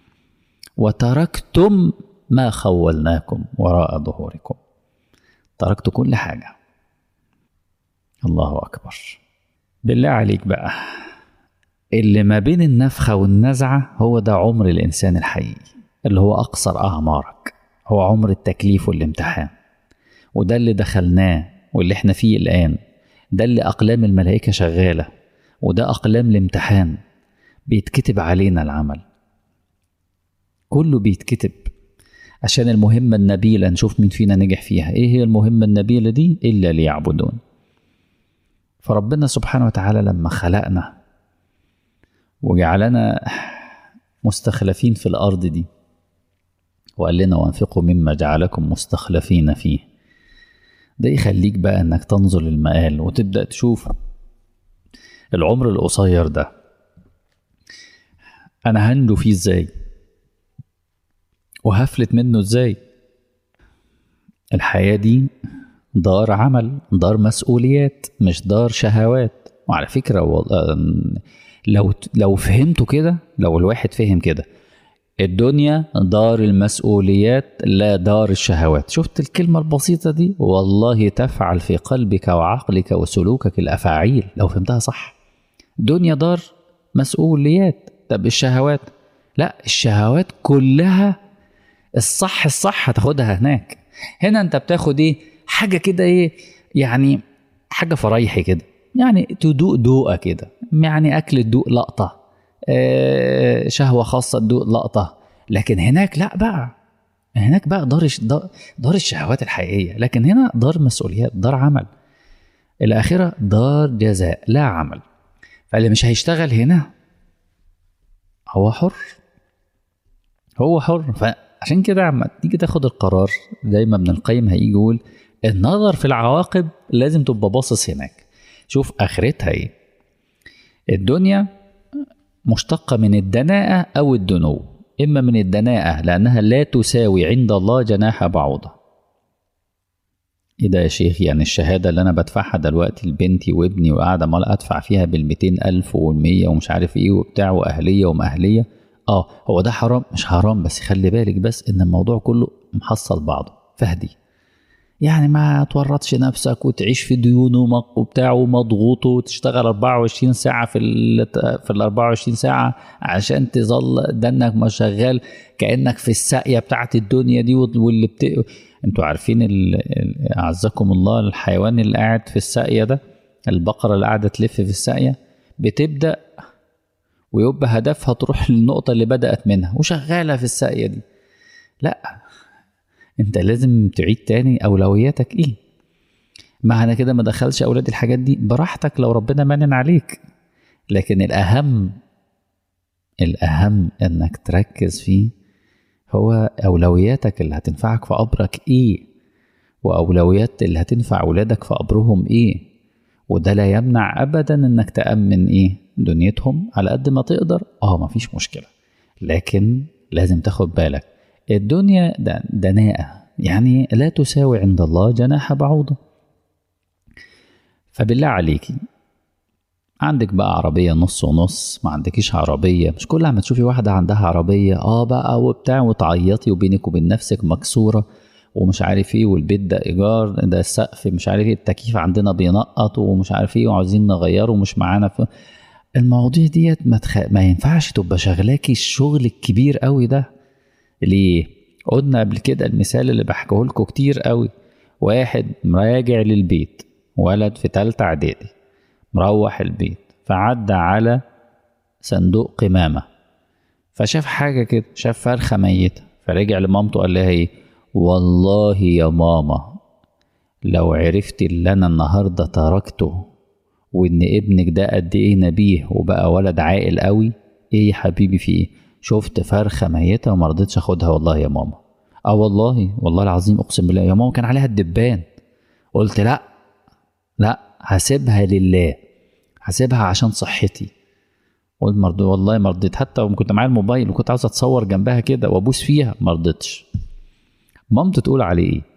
وتركتم ما خولناكم وراء ظهوركم تركت كل حاجة الله أكبر بالله عليك بقى اللي ما بين النفخة والنزعة هو ده عمر الإنسان الحقيقي اللي هو أقصر أعمارك هو عمر التكليف والامتحان وده اللي دخلناه واللي احنا فيه الآن ده اللي أقلام الملائكة شغالة وده أقلام الامتحان بيتكتب علينا العمل كله بيتكتب عشان المهمة النبيلة نشوف مين فينا نجح فيها ايه هي المهمة النبيلة دي إلا ليعبدون فربنا سبحانه وتعالى لما خلقنا وجعلنا مستخلفين في الأرض دي وقال لنا وانفقوا مما جعلكم مستخلفين فيه ده يخليك بقى انك تنظر للمقال وتبدأ تشوف العمر القصير ده انا هنجو فيه ازاي وهفلت منه ازاي الحياة دي دار عمل دار مسؤوليات مش دار شهوات وعلى فكرة لو لو فهمتوا كده لو الواحد فهم كده الدنيا دار المسؤوليات لا دار الشهوات شفت الكلمة البسيطة دي والله تفعل في قلبك وعقلك وسلوكك الأفاعيل لو فهمتها صح دنيا دار مسؤوليات طب الشهوات لا الشهوات كلها الصح الصح هتاخدها هناك هنا انت بتاخد ايه حاجة كده ايه يعني حاجة فرايحي كده يعني تدوق دوقة كده يعني أكل تدوق لقطة آه، شهوة خاصة تدوق لقطة لكن هناك لا بقى هناك بقى دار دار الشهوات الحقيقية لكن هنا دار مسؤوليات دار عمل الآخرة دار جزاء لا عمل فاللي مش هيشتغل هنا هو حر هو حر فعشان كده عم تيجي تاخد القرار دايما ابن القيم هيجي يقول النظر في العواقب لازم تبقى باصص هناك شوف اخرتها ايه الدنيا مشتقه من الدناءه او الدنو اما من الدناءه لانها لا تساوي عند الله جناح بعوضه ايه ده يا شيخ يعني الشهادة اللي انا بدفعها دلوقتي لبنتي وابني وقاعدة مال ادفع فيها بالميتين الف والمية ومش عارف ايه وبتاع واهلية ومأهلية اه هو ده حرام مش حرام بس خلي بالك بس ان الموضوع كله محصل بعضه فهدي يعني ما تورطش نفسك وتعيش في ديون وبتاع ومضغوط وتشتغل 24 ساعة في ال في ال 24 ساعة عشان تظل دنك ما شغال كأنك في الساقية بتاعت الدنيا دي واللي بت... انتوا عارفين اعزكم الله الحيوان اللي قاعد في الساقية ده البقرة اللي قاعدة تلف في الساقية بتبدأ ويبقى هدفها تروح للنقطة اللي بدأت منها وشغالة في الساقية دي لا انت لازم تعيد تاني اولوياتك ايه معنى كده ما دخلش اولاد الحاجات دي براحتك لو ربنا منن عليك لكن الاهم الاهم انك تركز فيه هو اولوياتك اللي هتنفعك في قبرك ايه واولويات اللي هتنفع اولادك في قبرهم ايه وده لا يمنع ابدا انك تامن ايه دنيتهم على قد ما تقدر اه مفيش مشكله لكن لازم تاخد بالك الدنيا دناءة يعني لا تساوي عند الله جناح بعوضة فبالله عليكي عندك بقى عربية نص ونص ما عندكيش عربية مش كل ما تشوفي واحدة عندها عربية اه بقى وبتاع وتعيطي وبينك وبين نفسك مكسورة ومش عارف ايه والبيت ده ايجار ده السقف مش عارف ايه التكييف عندنا بينقط ومش عارف ايه وعاوزين نغيره ومش معانا في المواضيع ديت ما, تخ... ما ينفعش تبقى شغلاكي الشغل الكبير قوي ده ليه قلنا قبل كده المثال اللي بحكيه لكم كتير قوي واحد راجع للبيت ولد في تالتة اعدادي مروح البيت فعدى على صندوق قمامة فشاف حاجة كده شاف فرخة ميتة فرجع لمامته قال لها ايه والله يا ماما لو عرفت اللي انا النهارده تركته وان ابنك ده قد ايه نبيه وبقى ولد عاقل قوي ايه يا حبيبي في ايه شفت فرخه ميته وما رضيتش اخدها والله يا ماما اه والله والله العظيم اقسم بالله يا ماما كان عليها الدبان قلت لا لا هسيبها لله هسيبها عشان صحتي قلت مرضي والله ما رضيت حتى كنت معايا الموبايل وكنت عاوز اتصور جنبها كده وابوس فيها ما رضيتش مامته تقول عليه ايه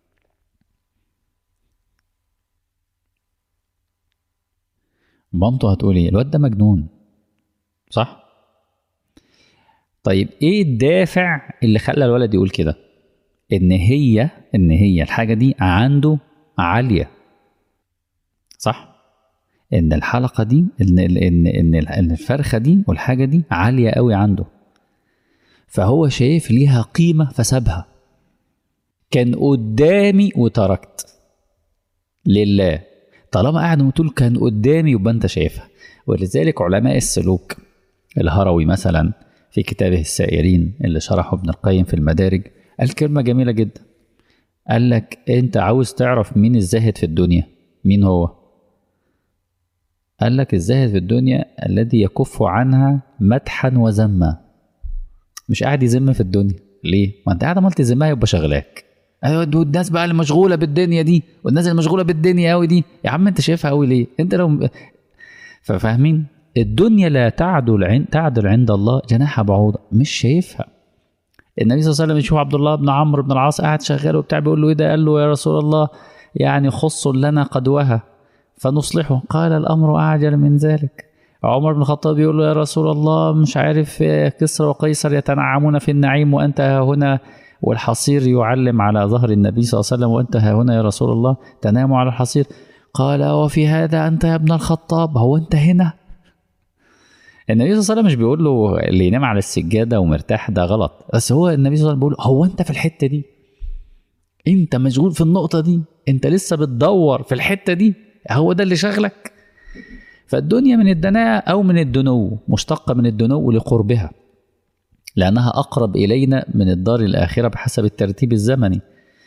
مامته هتقول ايه الواد ده مجنون صح طيب ايه الدافع اللي خلى الولد يقول كده ان هي ان هي الحاجه دي عنده عاليه صح ان الحلقه دي ان ان ان ان الفرخه دي والحاجه دي عاليه قوي عنده فهو شايف ليها قيمه فسابها كان قدامي وتركت لله طالما قاعد وتقول كان قدامي يبقى انت شايفها ولذلك علماء السلوك الهروي مثلا في كتابه السائرين اللي شرحه ابن القيم في المدارج قال كلمة جميلة جدا قال لك انت عاوز تعرف مين الزاهد في الدنيا مين هو قال لك الزاهد في الدنيا الذي يكف عنها مدحا وذما مش قاعد يذم في الدنيا ليه ما انت قاعد عمال تذمها يبقى شغلاك ايوه الناس بقى اللي مشغوله بالدنيا دي والناس اللي مشغوله بالدنيا قوي دي يا عم انت شايفها قوي ليه انت لو ففاهمين الدنيا لا تعدل عند تعدل عند الله جناح بعوضة مش شايفها النبي صلى الله عليه وسلم يشوف عبد الله بن عمرو بن العاص قاعد شغال وبتاع بيقول له ايه ده قال له يا رسول الله يعني خص لنا قدوها فنصلحه قال الامر اعجل من ذلك عمر بن الخطاب يقول له يا رسول الله مش عارف كسرى وقيصر يتنعمون في النعيم وانت ها هنا والحصير يعلم على ظهر النبي صلى الله عليه وسلم وانت ها هنا يا رسول الله تنام على الحصير قال وفي هذا انت يا ابن الخطاب هو انت هنا النبي صلى الله عليه وسلم مش بيقول له اللي ينام على السجاده ومرتاح ده غلط بس هو النبي صلى الله عليه وسلم بيقول له هو انت في الحته دي انت مشغول في النقطه دي انت لسه بتدور في الحته دي هو ده اللي شغلك فالدنيا من الدناءة أو من الدنو مشتقة من الدنو لقربها لأنها أقرب إلينا من الدار الآخرة بحسب الترتيب الزمني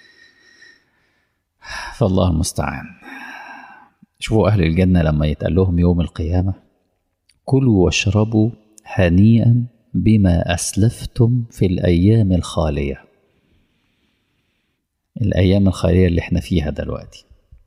فالله المستعان شوفوا أهل الجنة لما يتقال لهم يوم القيامة كلوا واشربوا هنيئا بما أسلفتم في الأيام الخالية الأيام الخالية اللي احنا فيها دلوقتي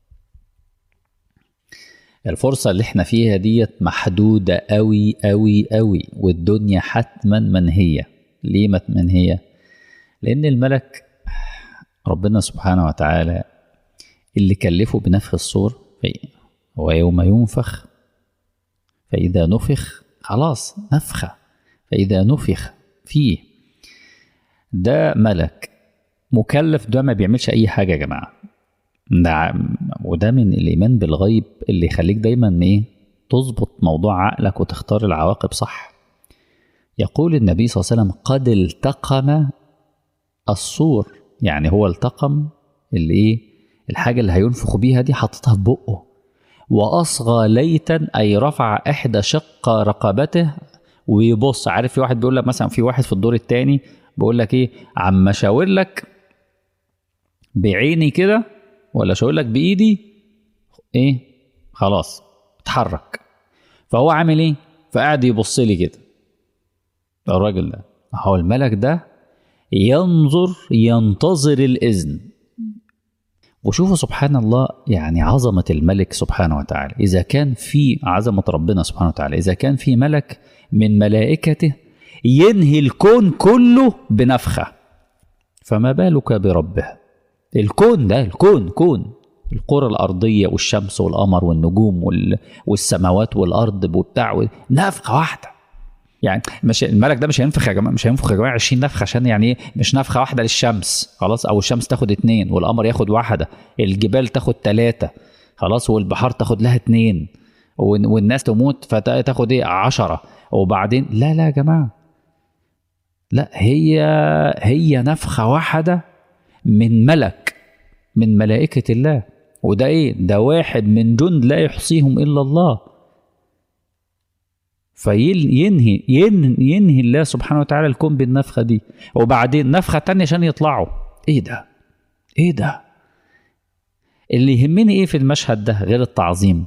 الفرصة اللي احنا فيها ديت محدودة قوي قوي قوي والدنيا حتما منهية ليه منهية لأن الملك ربنا سبحانه وتعالى اللي كلفه بنفخ الصور ويوم ينفخ فإذا نفخ خلاص نفخة فإذا نفخ فيه ده ملك مكلف ده ما بيعملش أي حاجة يا جماعة ده وده من الايمان بالغيب اللي يخليك دايما ايه تظبط موضوع عقلك وتختار العواقب صح يقول النبي صلى الله عليه وسلم قد التقم الصور يعني هو التقم اللي ايه الحاجه اللي هينفخ بيها دي حطتها في بقه واصغى ليتا اي رفع احدى شق رقبته ويبص عارف في واحد بيقول لك مثلا في واحد في الدور الثاني بيقول لك ايه عم اشاور لك بعيني كده ولا اشاور لك بايدي ايه خلاص اتحرك فهو عامل ايه فقعد يبص لي كده الراجل ده هو الملك ده ينظر ينتظر الاذن وشوفوا سبحان الله يعني عظمة الملك سبحانه وتعالى إذا كان في عظمة ربنا سبحانه وتعالى إذا كان في ملك من ملائكته ينهي الكون كله بنفخة فما بالك بربه الكون ده الكون كون الكرة الأرضية والشمس والقمر والنجوم وال... والسماوات والأرض وبتاع نفخة واحدة يعني مش الملك ده مش هينفخ يا جماعه مش هينفخ يا جماعه 20 نفخه عشان يعني ايه مش نفخه واحده للشمس خلاص او الشمس تاخد اتنين والقمر ياخد واحده الجبال تاخد ثلاثه خلاص والبحار تاخد لها اتنين والناس تموت فتاخد ايه عشرة وبعدين لا لا يا جماعه لا هي هي نفخه واحده من ملك من ملائكة الله وده ايه ده واحد من جند لا يحصيهم إلا الله فينهي ينهي, ينهي الله سبحانه وتعالى الكون بالنفخة دي وبعدين نفخة تانية عشان يطلعوا ايه ده ايه ده اللي يهمني ايه في المشهد ده غير التعظيم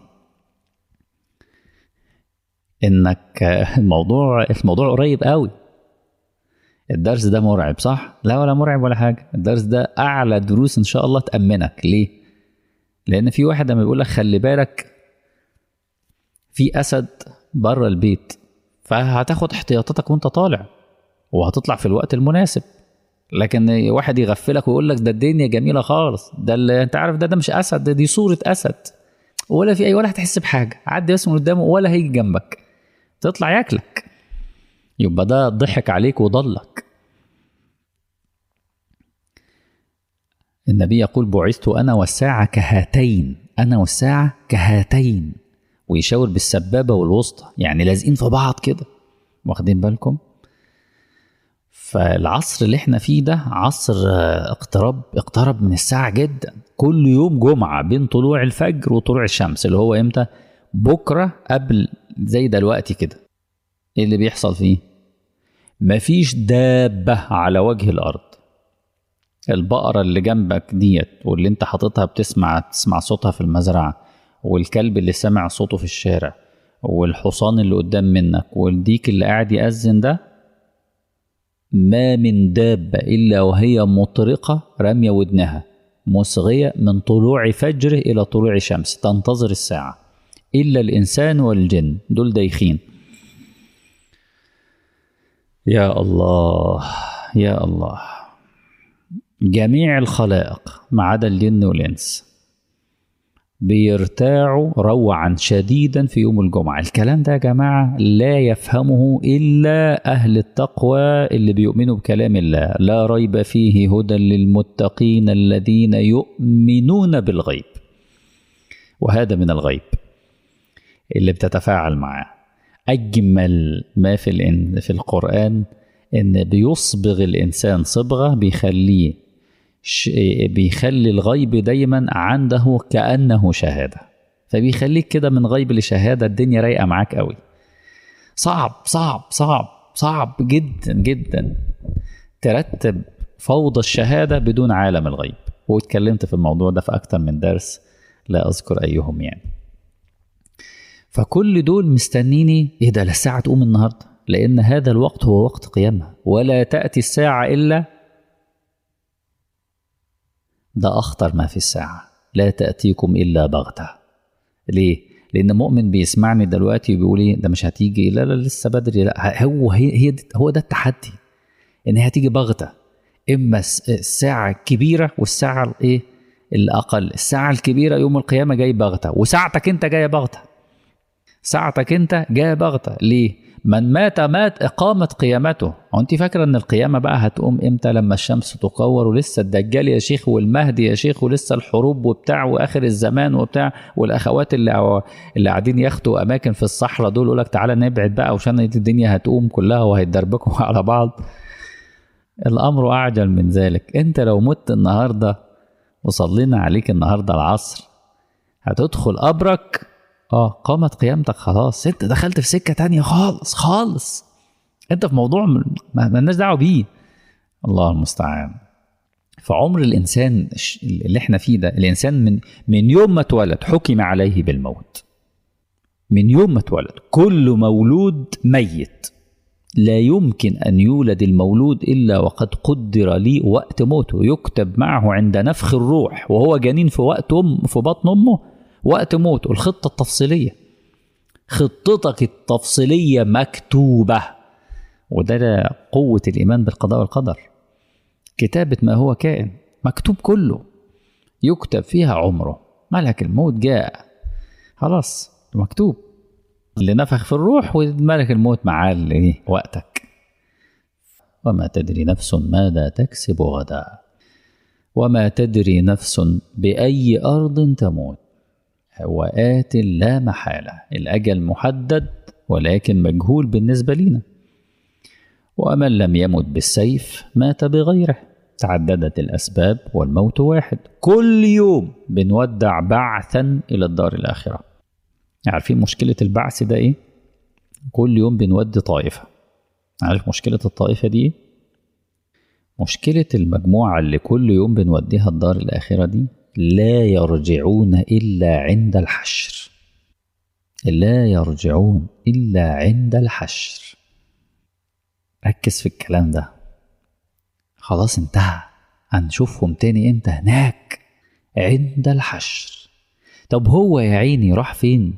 انك الموضوع الموضوع قريب قوي الدرس ده مرعب صح؟ لا ولا مرعب ولا حاجة الدرس ده أعلى دروس إن شاء الله تأمنك ليه؟ لأن في واحد لما بيقول لك خلي بالك في أسد بره البيت فهتاخد احتياطاتك وأنت طالع وهتطلع في الوقت المناسب لكن واحد يغفلك ويقول لك ده الدنيا جميلة خالص ده اللي أنت عارف ده ده مش أسد ده دي صورة أسد ولا في أي ولا هتحس بحاجة عدي بس من قدامه ولا هيجي جنبك تطلع ياكلك يبقى ده ضحك عليك وضلك النبي يقول بعثت انا والساعه كهاتين انا والساعه كهاتين ويشاور بالسبابه والوسطى يعني لازقين في بعض كده واخدين بالكم فالعصر اللي احنا فيه ده عصر اقتراب اقترب من الساعه جدا كل يوم جمعه بين طلوع الفجر وطلوع الشمس اللي هو امتى بكره قبل زي دلوقتي كده ايه اللي بيحصل فيه مفيش دابة على وجه الأرض البقرة اللي جنبك ديت واللي انت حاططها بتسمع تسمع صوتها في المزرعة والكلب اللي سامع صوته في الشارع والحصان اللي قدام منك والديك اللي قاعد يأذن ده ما من دابة إلا وهي مطرقة رامية ودنها مصغية من طلوع فجر إلى طلوع شمس تنتظر الساعة إلا الإنسان والجن دول دايخين يا الله يا الله جميع الخلائق ما عدا الجن والإنس بيرتاعوا روعا شديدا في يوم الجمعة الكلام ده يا جماعة لا يفهمه إلا أهل التقوى اللي بيؤمنوا بكلام الله لا ريب فيه هدى للمتقين الذين يؤمنون بالغيب وهذا من الغيب اللي بتتفاعل معاه أجمل ما في الإن في القرآن إن بيصبغ الإنسان صبغة بيخليه ش- بيخلي الغيب دايما عنده كأنه شهادة فبيخليك كده من غيب لشهادة الدنيا رايقة معاك قوي صعب صعب صعب صعب جدا جدا ترتب فوضى الشهادة بدون عالم الغيب واتكلمت في الموضوع ده في أكتر من درس لا أذكر أيهم يعني فكل دول مستنيني ايه ده لا الساعة تقوم النهاردة لأن هذا الوقت هو وقت قيامها ولا تأتي الساعة إلا ده أخطر ما في الساعة لا تأتيكم إلا بغتة ليه؟ لأن مؤمن بيسمعني دلوقتي وبيقول إيه ده مش هتيجي لا لا لسه بدري لا هو هي, هي هو ده التحدي إن هي هتيجي بغتة إما الس- الساعة الكبيرة والساعة الإيه؟ الأقل الساعة الكبيرة يوم القيامة جاي بغتة وساعتك أنت جاية بغتة ساعتك انت جايه بغته ليه من مات مات اقامت قيامته هو انت فاكره ان القيامه بقى هتقوم امتى لما الشمس تكور ولسه الدجال يا شيخ والمهدي يا شيخ ولسه الحروب وبتاع واخر الزمان وبتاع والاخوات اللي اللي قاعدين ياخدوا اماكن في الصحراء دول يقول لك تعالى نبعد بقى وعشان الدنيا هتقوم كلها وهيتدربكوا على بعض الامر اعجل من ذلك انت لو مت النهارده وصلينا عليك النهارده العصر هتدخل قبرك اه قامت قيامتك خلاص انت دخلت في سكه تانية خالص خالص انت في موضوع م- ما مالناش دعوه بيه الله المستعان فعمر الانسان الش- اللي احنا فيه ده الانسان من من يوم ما اتولد حكم عليه بالموت من يوم ما اتولد كل مولود ميت لا يمكن ان يولد المولود الا وقد قدر لي وقت موته يكتب معه عند نفخ الروح وهو جنين في وقت ام في بطن امه وقت موته الخطه التفصيليه خطتك التفصيليه مكتوبه وده ده قوه الايمان بالقضاء والقدر كتابه ما هو كائن مكتوب كله يكتب فيها عمره ملك الموت جاء خلاص مكتوب اللي نفخ في الروح وملك الموت معاه اللي إيه؟ وقتك وما تدري نفس ماذا تكسب غدا وما تدري نفس بأي أرض تموت هو آت لا محالة الأجل محدد ولكن مجهول بالنسبة لنا ومن لم يمت بالسيف مات بغيره تعددت الأسباب والموت واحد كل يوم بنودع بعثا إلى الدار الآخرة عارفين مشكلة البعث ده إيه؟ كل يوم بنودي طائفة عارف مشكلة الطائفة دي إيه؟ مشكلة المجموعة اللي كل يوم بنوديها الدار الآخرة دي لا يرجعون إلا عند الحشر لا يرجعون إلا عند الحشر ركز في الكلام ده خلاص انتهى هنشوفهم تاني امتى هناك عند الحشر طب هو يا عيني راح فين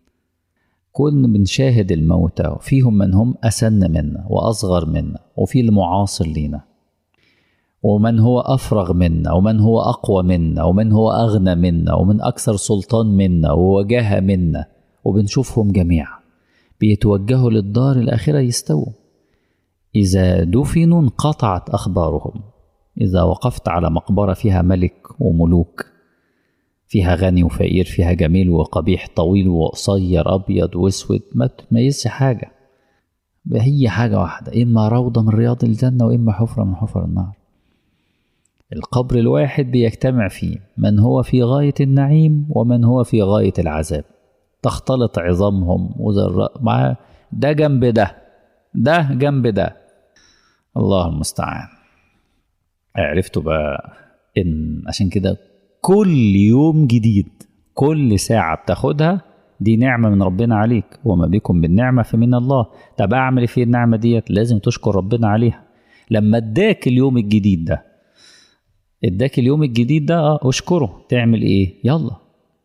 كنا بنشاهد الموتى وفيهم من هم أسن منا وأصغر منا وفي المعاصر لينا ومن هو أفرغ منا ومن هو أقوى منا ومن هو أغنى منا ومن أكثر سلطان منا ووجاهة منا وبنشوفهم جميعا بيتوجهوا للدار الآخرة يستووا إذا دفنوا انقطعت أخبارهم إذا وقفت على مقبرة فيها ملك وملوك فيها غني وفقير فيها جميل وقبيح طويل وقصير أبيض وأسود ما تميزش حاجة هي حاجة واحدة إما روضة من رياض الجنة وإما حفرة من حفر النار القبر الواحد بيجتمع فيه من هو في غاية النعيم ومن هو في غاية العذاب تختلط عظامهم وذراء مع ده جنب ده ده جنب ده الله المستعان عرفتوا بقى ان عشان كده كل يوم جديد كل ساعة بتاخدها دي نعمة من ربنا عليك وما بكم بالنعمة فمن الله طب أعمل في النعمة ديت لازم تشكر ربنا عليها لما اداك اليوم الجديد ده اداك اليوم الجديد ده اه اشكره تعمل ايه يلا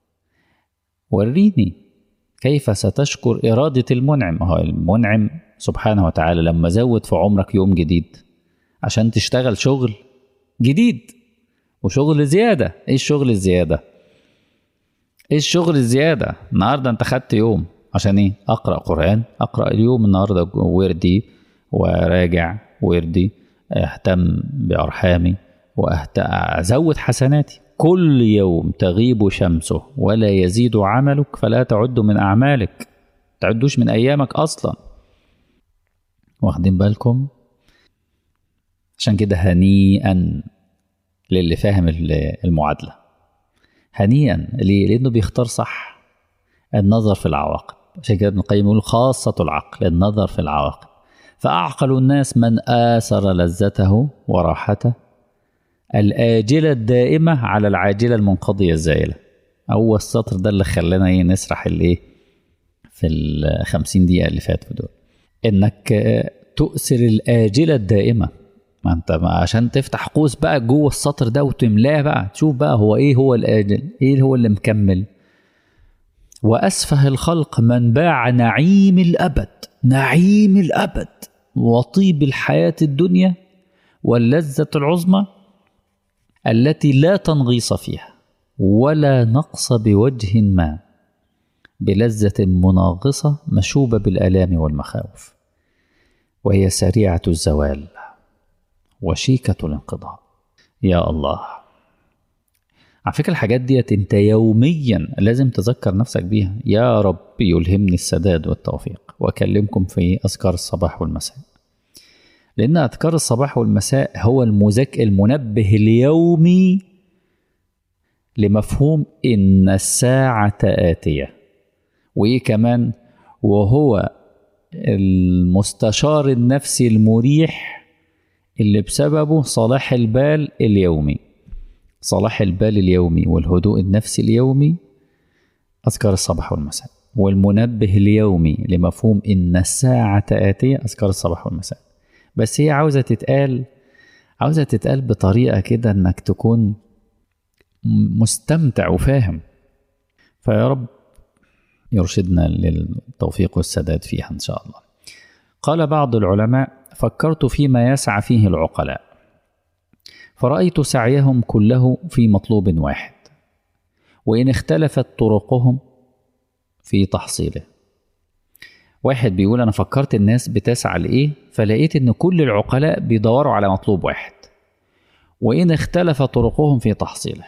وريني كيف ستشكر إرادة المنعم هو المنعم سبحانه وتعالى لما زود في عمرك يوم جديد عشان تشتغل شغل جديد وشغل زيادة ايه الشغل الزيادة ايه الشغل الزياده النهارده انت خدت يوم عشان ايه اقرا قران اقرا اليوم النهارده وردي وراجع وردي اهتم بارحامي وازود حسناتي كل يوم تغيب شمسه ولا يزيد عملك فلا تعد من اعمالك تعدوش من ايامك اصلا واخدين بالكم عشان كده هنيئا للي فاهم المعادله هنيئا ليه؟ لانه بيختار صح النظر في العواقب عشان كده ابن القيم يقول خاصة العقل النظر في العواقب فأعقل الناس من آثر لذته وراحته الآجلة الدائمة على العاجلة المنقضية الزائلة هو السطر ده اللي خلانا ايه نسرح الايه في الخمسين دقيقة اللي فاتوا دول انك تؤثر الآجلة الدائمة ما انت ما عشان تفتح قوس بقى جوه السطر ده وتملاه بقى تشوف بقى هو ايه هو الآجل ايه هو اللي مكمل وأسفه الخلق من باع نعيم الأبد نعيم الأبد وطيب الحياة الدنيا واللذة العظمى التي لا تنغيص فيها ولا نقص بوجه ما بلذة مناغصة مشوبة بالآلام والمخاوف وهي سريعة الزوال وشيكة الانقضاء يا الله على فكرة الحاجات ديت انت يوميا لازم تذكر نفسك بيها يا رب يلهمني السداد والتوفيق واكلمكم في اذكار الصباح والمساء لان اذكار الصباح والمساء هو المذاك المنبه اليومي لمفهوم ان الساعة آتية وايه كمان وهو المستشار النفسي المريح اللي بسببه صلاح البال اليومي صلاح البال اليومي والهدوء النفسي اليومي أذكار الصباح والمساء والمنبه اليومي لمفهوم إن الساعة آتية أذكار الصباح والمساء بس هي عاوزة تتقال عاوزة تتقال بطريقة كده إنك تكون مستمتع وفاهم فيا رب يرشدنا للتوفيق والسداد فيها إن شاء الله قال بعض العلماء فكرت فيما يسعى فيه العقلاء فرأيت سعيهم كله في مطلوب واحد وإن اختلفت طرقهم في تحصيله واحد بيقول أنا فكرت الناس بتسعى لإيه فلقيت إن كل العقلاء بيدوروا على مطلوب واحد وإن اختلف طرقهم في تحصيله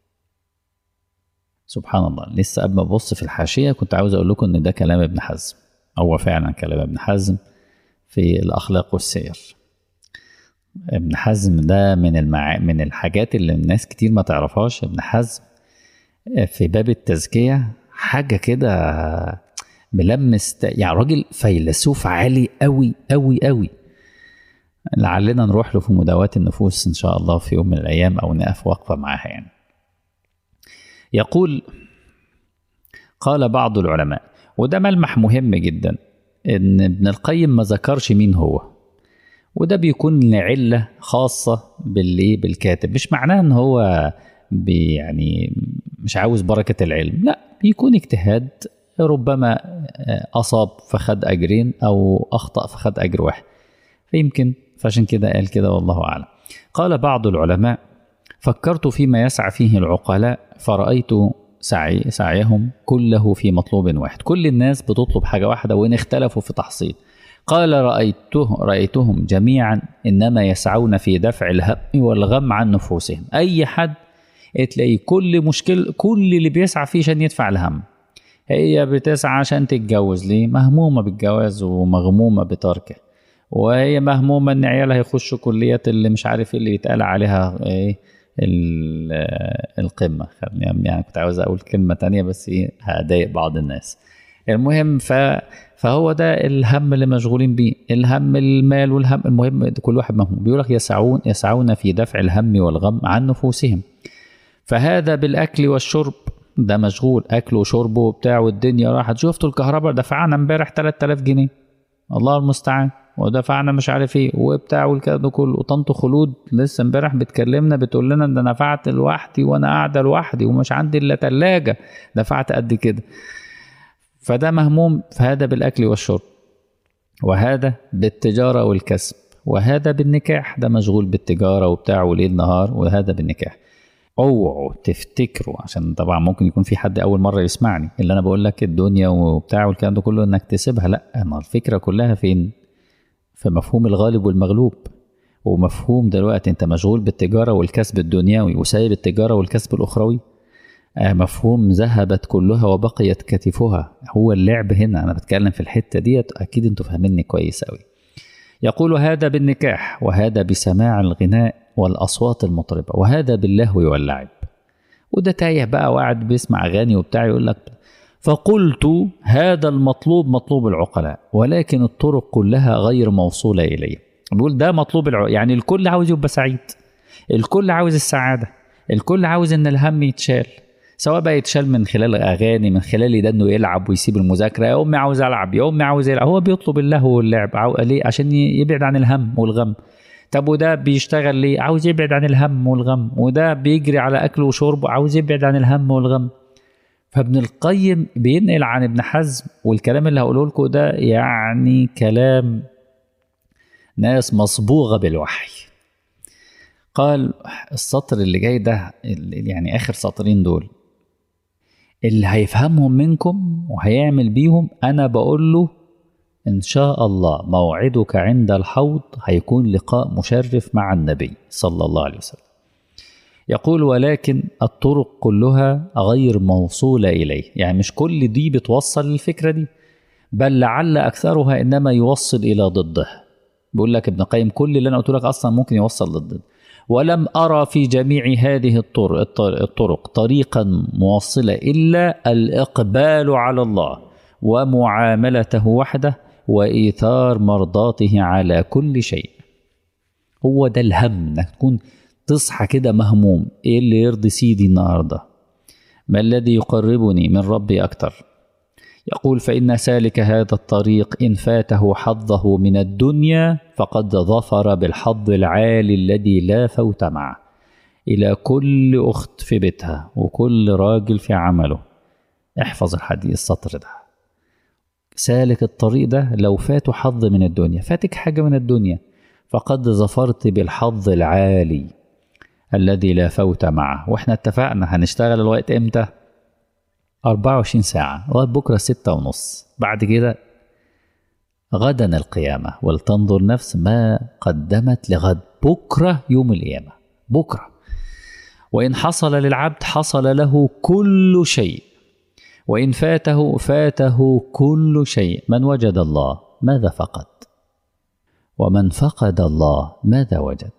سبحان الله لسه قبل ما ابص في الحاشيه كنت عاوز اقول لكم ان ده كلام ابن حزم هو فعلا كلام ابن حزم في الاخلاق والسير ابن حزم ده من المع... من الحاجات اللي الناس كتير ما تعرفهاش ابن حزم في باب التزكيه حاجه كده ملمس يعني راجل فيلسوف عالي قوي قوي قوي لعلنا نروح له في مداواة النفوس إن شاء الله في يوم من الأيام أو نقف وقفة معاها يعني يقول قال بعض العلماء وده ملمح مهم جدا ان ابن القيم ما ذكرش مين هو وده بيكون لعلة خاصة باللي بالكاتب مش معناه ان هو بي يعني مش عاوز بركة العلم لا بيكون اجتهاد ربما أصاب فخد أجرين أو أخطأ فخد أجر واحد فيمكن فعشان كده قال كده والله أعلم قال بعض العلماء فكرت فيما يسعى فيه العقلاء فرأيت سعي سعيهم كله في مطلوب واحد كل الناس بتطلب حاجة واحدة وإن اختلفوا في تحصيل قال رأيته رأيتهم جميعا إنما يسعون في دفع الهم والغم عن نفوسهم أي حد تلاقي كل مشكلة كل اللي بيسعى فيه عشان يدفع الهم هي بتسعى عشان تتجوز ليه مهمومة بالجواز ومغمومة بتركه وهي مهمومة إن عيالها يخشوا كلية اللي مش عارف إيه اللي يتقال عليها إيه القمة يعني كنت عاوز أقول كلمة تانية بس إيه هضايق بعض الناس المهم ف فهو ده الهم اللي مشغولين بيه الهم المال والهم المهم كل واحد مهموم بيقول لك يسعون يسعون في دفع الهم والغم عن نفوسهم فهذا بالأكل والشرب ده مشغول أكل وشرب وبتاع والدنيا راحت شفتوا الكهرباء دفعنا امبارح 3000 جنيه الله المستعان ودفعنا مش عارف ايه وبتاع والكلام ده كله وطنط خلود لسه امبارح بتكلمنا بتقول لنا ان انا دفعت لوحدي وانا قاعده لوحدي ومش عندي الا تلاجه دفعت قد كده فده مهموم فهذا بالاكل والشرب وهذا بالتجاره والكسب وهذا بالنكاح ده مشغول بالتجاره وبتاع وليل نهار وهذا بالنكاح اوعوا تفتكروا عشان طبعا ممكن يكون في حد اول مره يسمعني اللي انا بقول لك الدنيا وبتاع والكلام ده كله انك تسيبها لا انا الفكره كلها فين في مفهوم الغالب والمغلوب ومفهوم دلوقتي انت مشغول بالتجاره والكسب الدنيوي وسايب التجاره والكسب الاخروي آه مفهوم ذهبت كلها وبقيت كتفها هو اللعب هنا انا بتكلم في الحته ديت اكيد انتوا فاهميني كويس قوي يقول هذا بالنكاح وهذا بسماع الغناء والاصوات المطربه وهذا باللهو واللعب وده تايه بقى وقاعد بيسمع اغاني وبتاع يقول لك فقلت هذا المطلوب مطلوب العقلاء ولكن الطرق كلها غير موصوله اليه بيقول ده مطلوب الع... يعني الكل عاوز يبقى سعيد الكل عاوز السعاده الكل عاوز ان الهم يتشال سواء بقى يتشال من خلال اغاني من خلال ده انه يلعب ويسيب المذاكره يا امي عاوز العب يا امي عاوز يلعب هو بيطلب اللهو واللعب عاو... ليه عشان يبعد عن الهم والغم طب وده بيشتغل ليه عاوز يبعد عن الهم والغم وده بيجري على اكله وشربه عاوز يبعد عن الهم والغم فابن القيم بينقل عن ابن حزم والكلام اللي هقوله لكم ده يعني كلام ناس مصبوغه بالوحي قال السطر اللي جاي ده يعني اخر سطرين دول اللي هيفهمهم منكم وهيعمل بيهم انا بقول له ان شاء الله موعدك عند الحوض هيكون لقاء مشرف مع النبي صلى الله عليه وسلم يقول ولكن الطرق كلها غير موصولة إليه يعني مش كل دي بتوصل للفكرة دي بل لعل أكثرها إنما يوصل إلى ضده بيقول لك ابن قيم كل اللي أنا قلت لك أصلا ممكن يوصل ضده ولم أرى في جميع هذه الطرق, الطرق طريقا موصلة إلا الإقبال على الله ومعاملته وحده وإيثار مرضاته على كل شيء هو ده الهم انك تكون تصحى كده مهموم ايه اللي يرضي سيدي النهارده ما الذي يقربني من ربي اكتر يقول فان سالك هذا الطريق ان فاته حظه من الدنيا فقد ظفر بالحظ العالي الذي لا فوت معه الى كل اخت في بيتها وكل راجل في عمله احفظ الحديث السطر ده سالك الطريق ده لو فاته حظ من الدنيا فاتك حاجه من الدنيا فقد ظفرت بالحظ العالي الذي لا فوت معه واحنا اتفقنا هنشتغل الوقت امتى 24 ساعة لغاية بكرة ستة ونص بعد كده غدا القيامة ولتنظر نفس ما قدمت لغد بكرة يوم القيامة بكرة وإن حصل للعبد حصل له كل شيء وإن فاته فاته كل شيء من وجد الله ماذا فقد ومن فقد الله ماذا وجد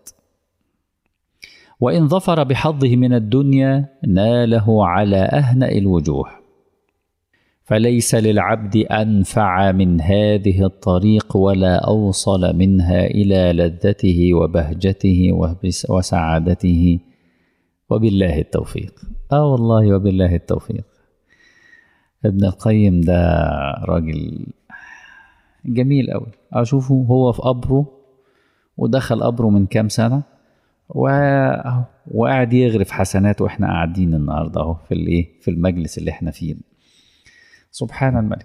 وإن ظفر بحظه من الدنيا ناله على أهنأ الوجوه فليس للعبد أنفع من هذه الطريق ولا أوصل منها إلى لذته وبهجته وسعادته وبالله التوفيق آه والله وبالله التوفيق ابن القيم ده راجل جميل قوي أشوفه هو في قبره ودخل قبره من كام سنة و... وقاعد يغرف حسنات واحنا قاعدين النهارده اهو في الايه في المجلس اللي احنا فيه سبحان الملك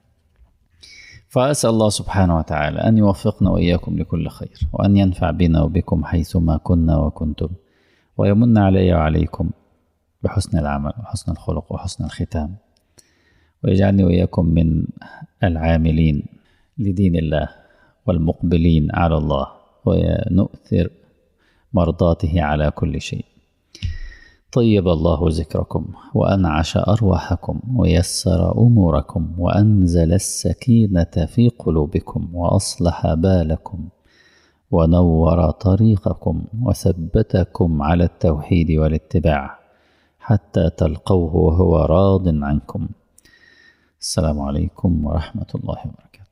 فاسال الله سبحانه وتعالى ان يوفقنا واياكم لكل خير وان ينفع بنا وبكم حيثما كنا وكنتم ويمن علي وعليكم بحسن العمل وحسن الخلق وحسن الختام ويجعلني واياكم من العاملين لدين الله والمقبلين على الله ونؤثر مرضاته على كل شيء طيب الله ذكركم وانعش ارواحكم ويسر اموركم وانزل السكينه في قلوبكم واصلح بالكم ونور طريقكم وثبتكم على التوحيد والاتباع حتى تلقوه وهو راض عنكم السلام عليكم ورحمه الله وبركاته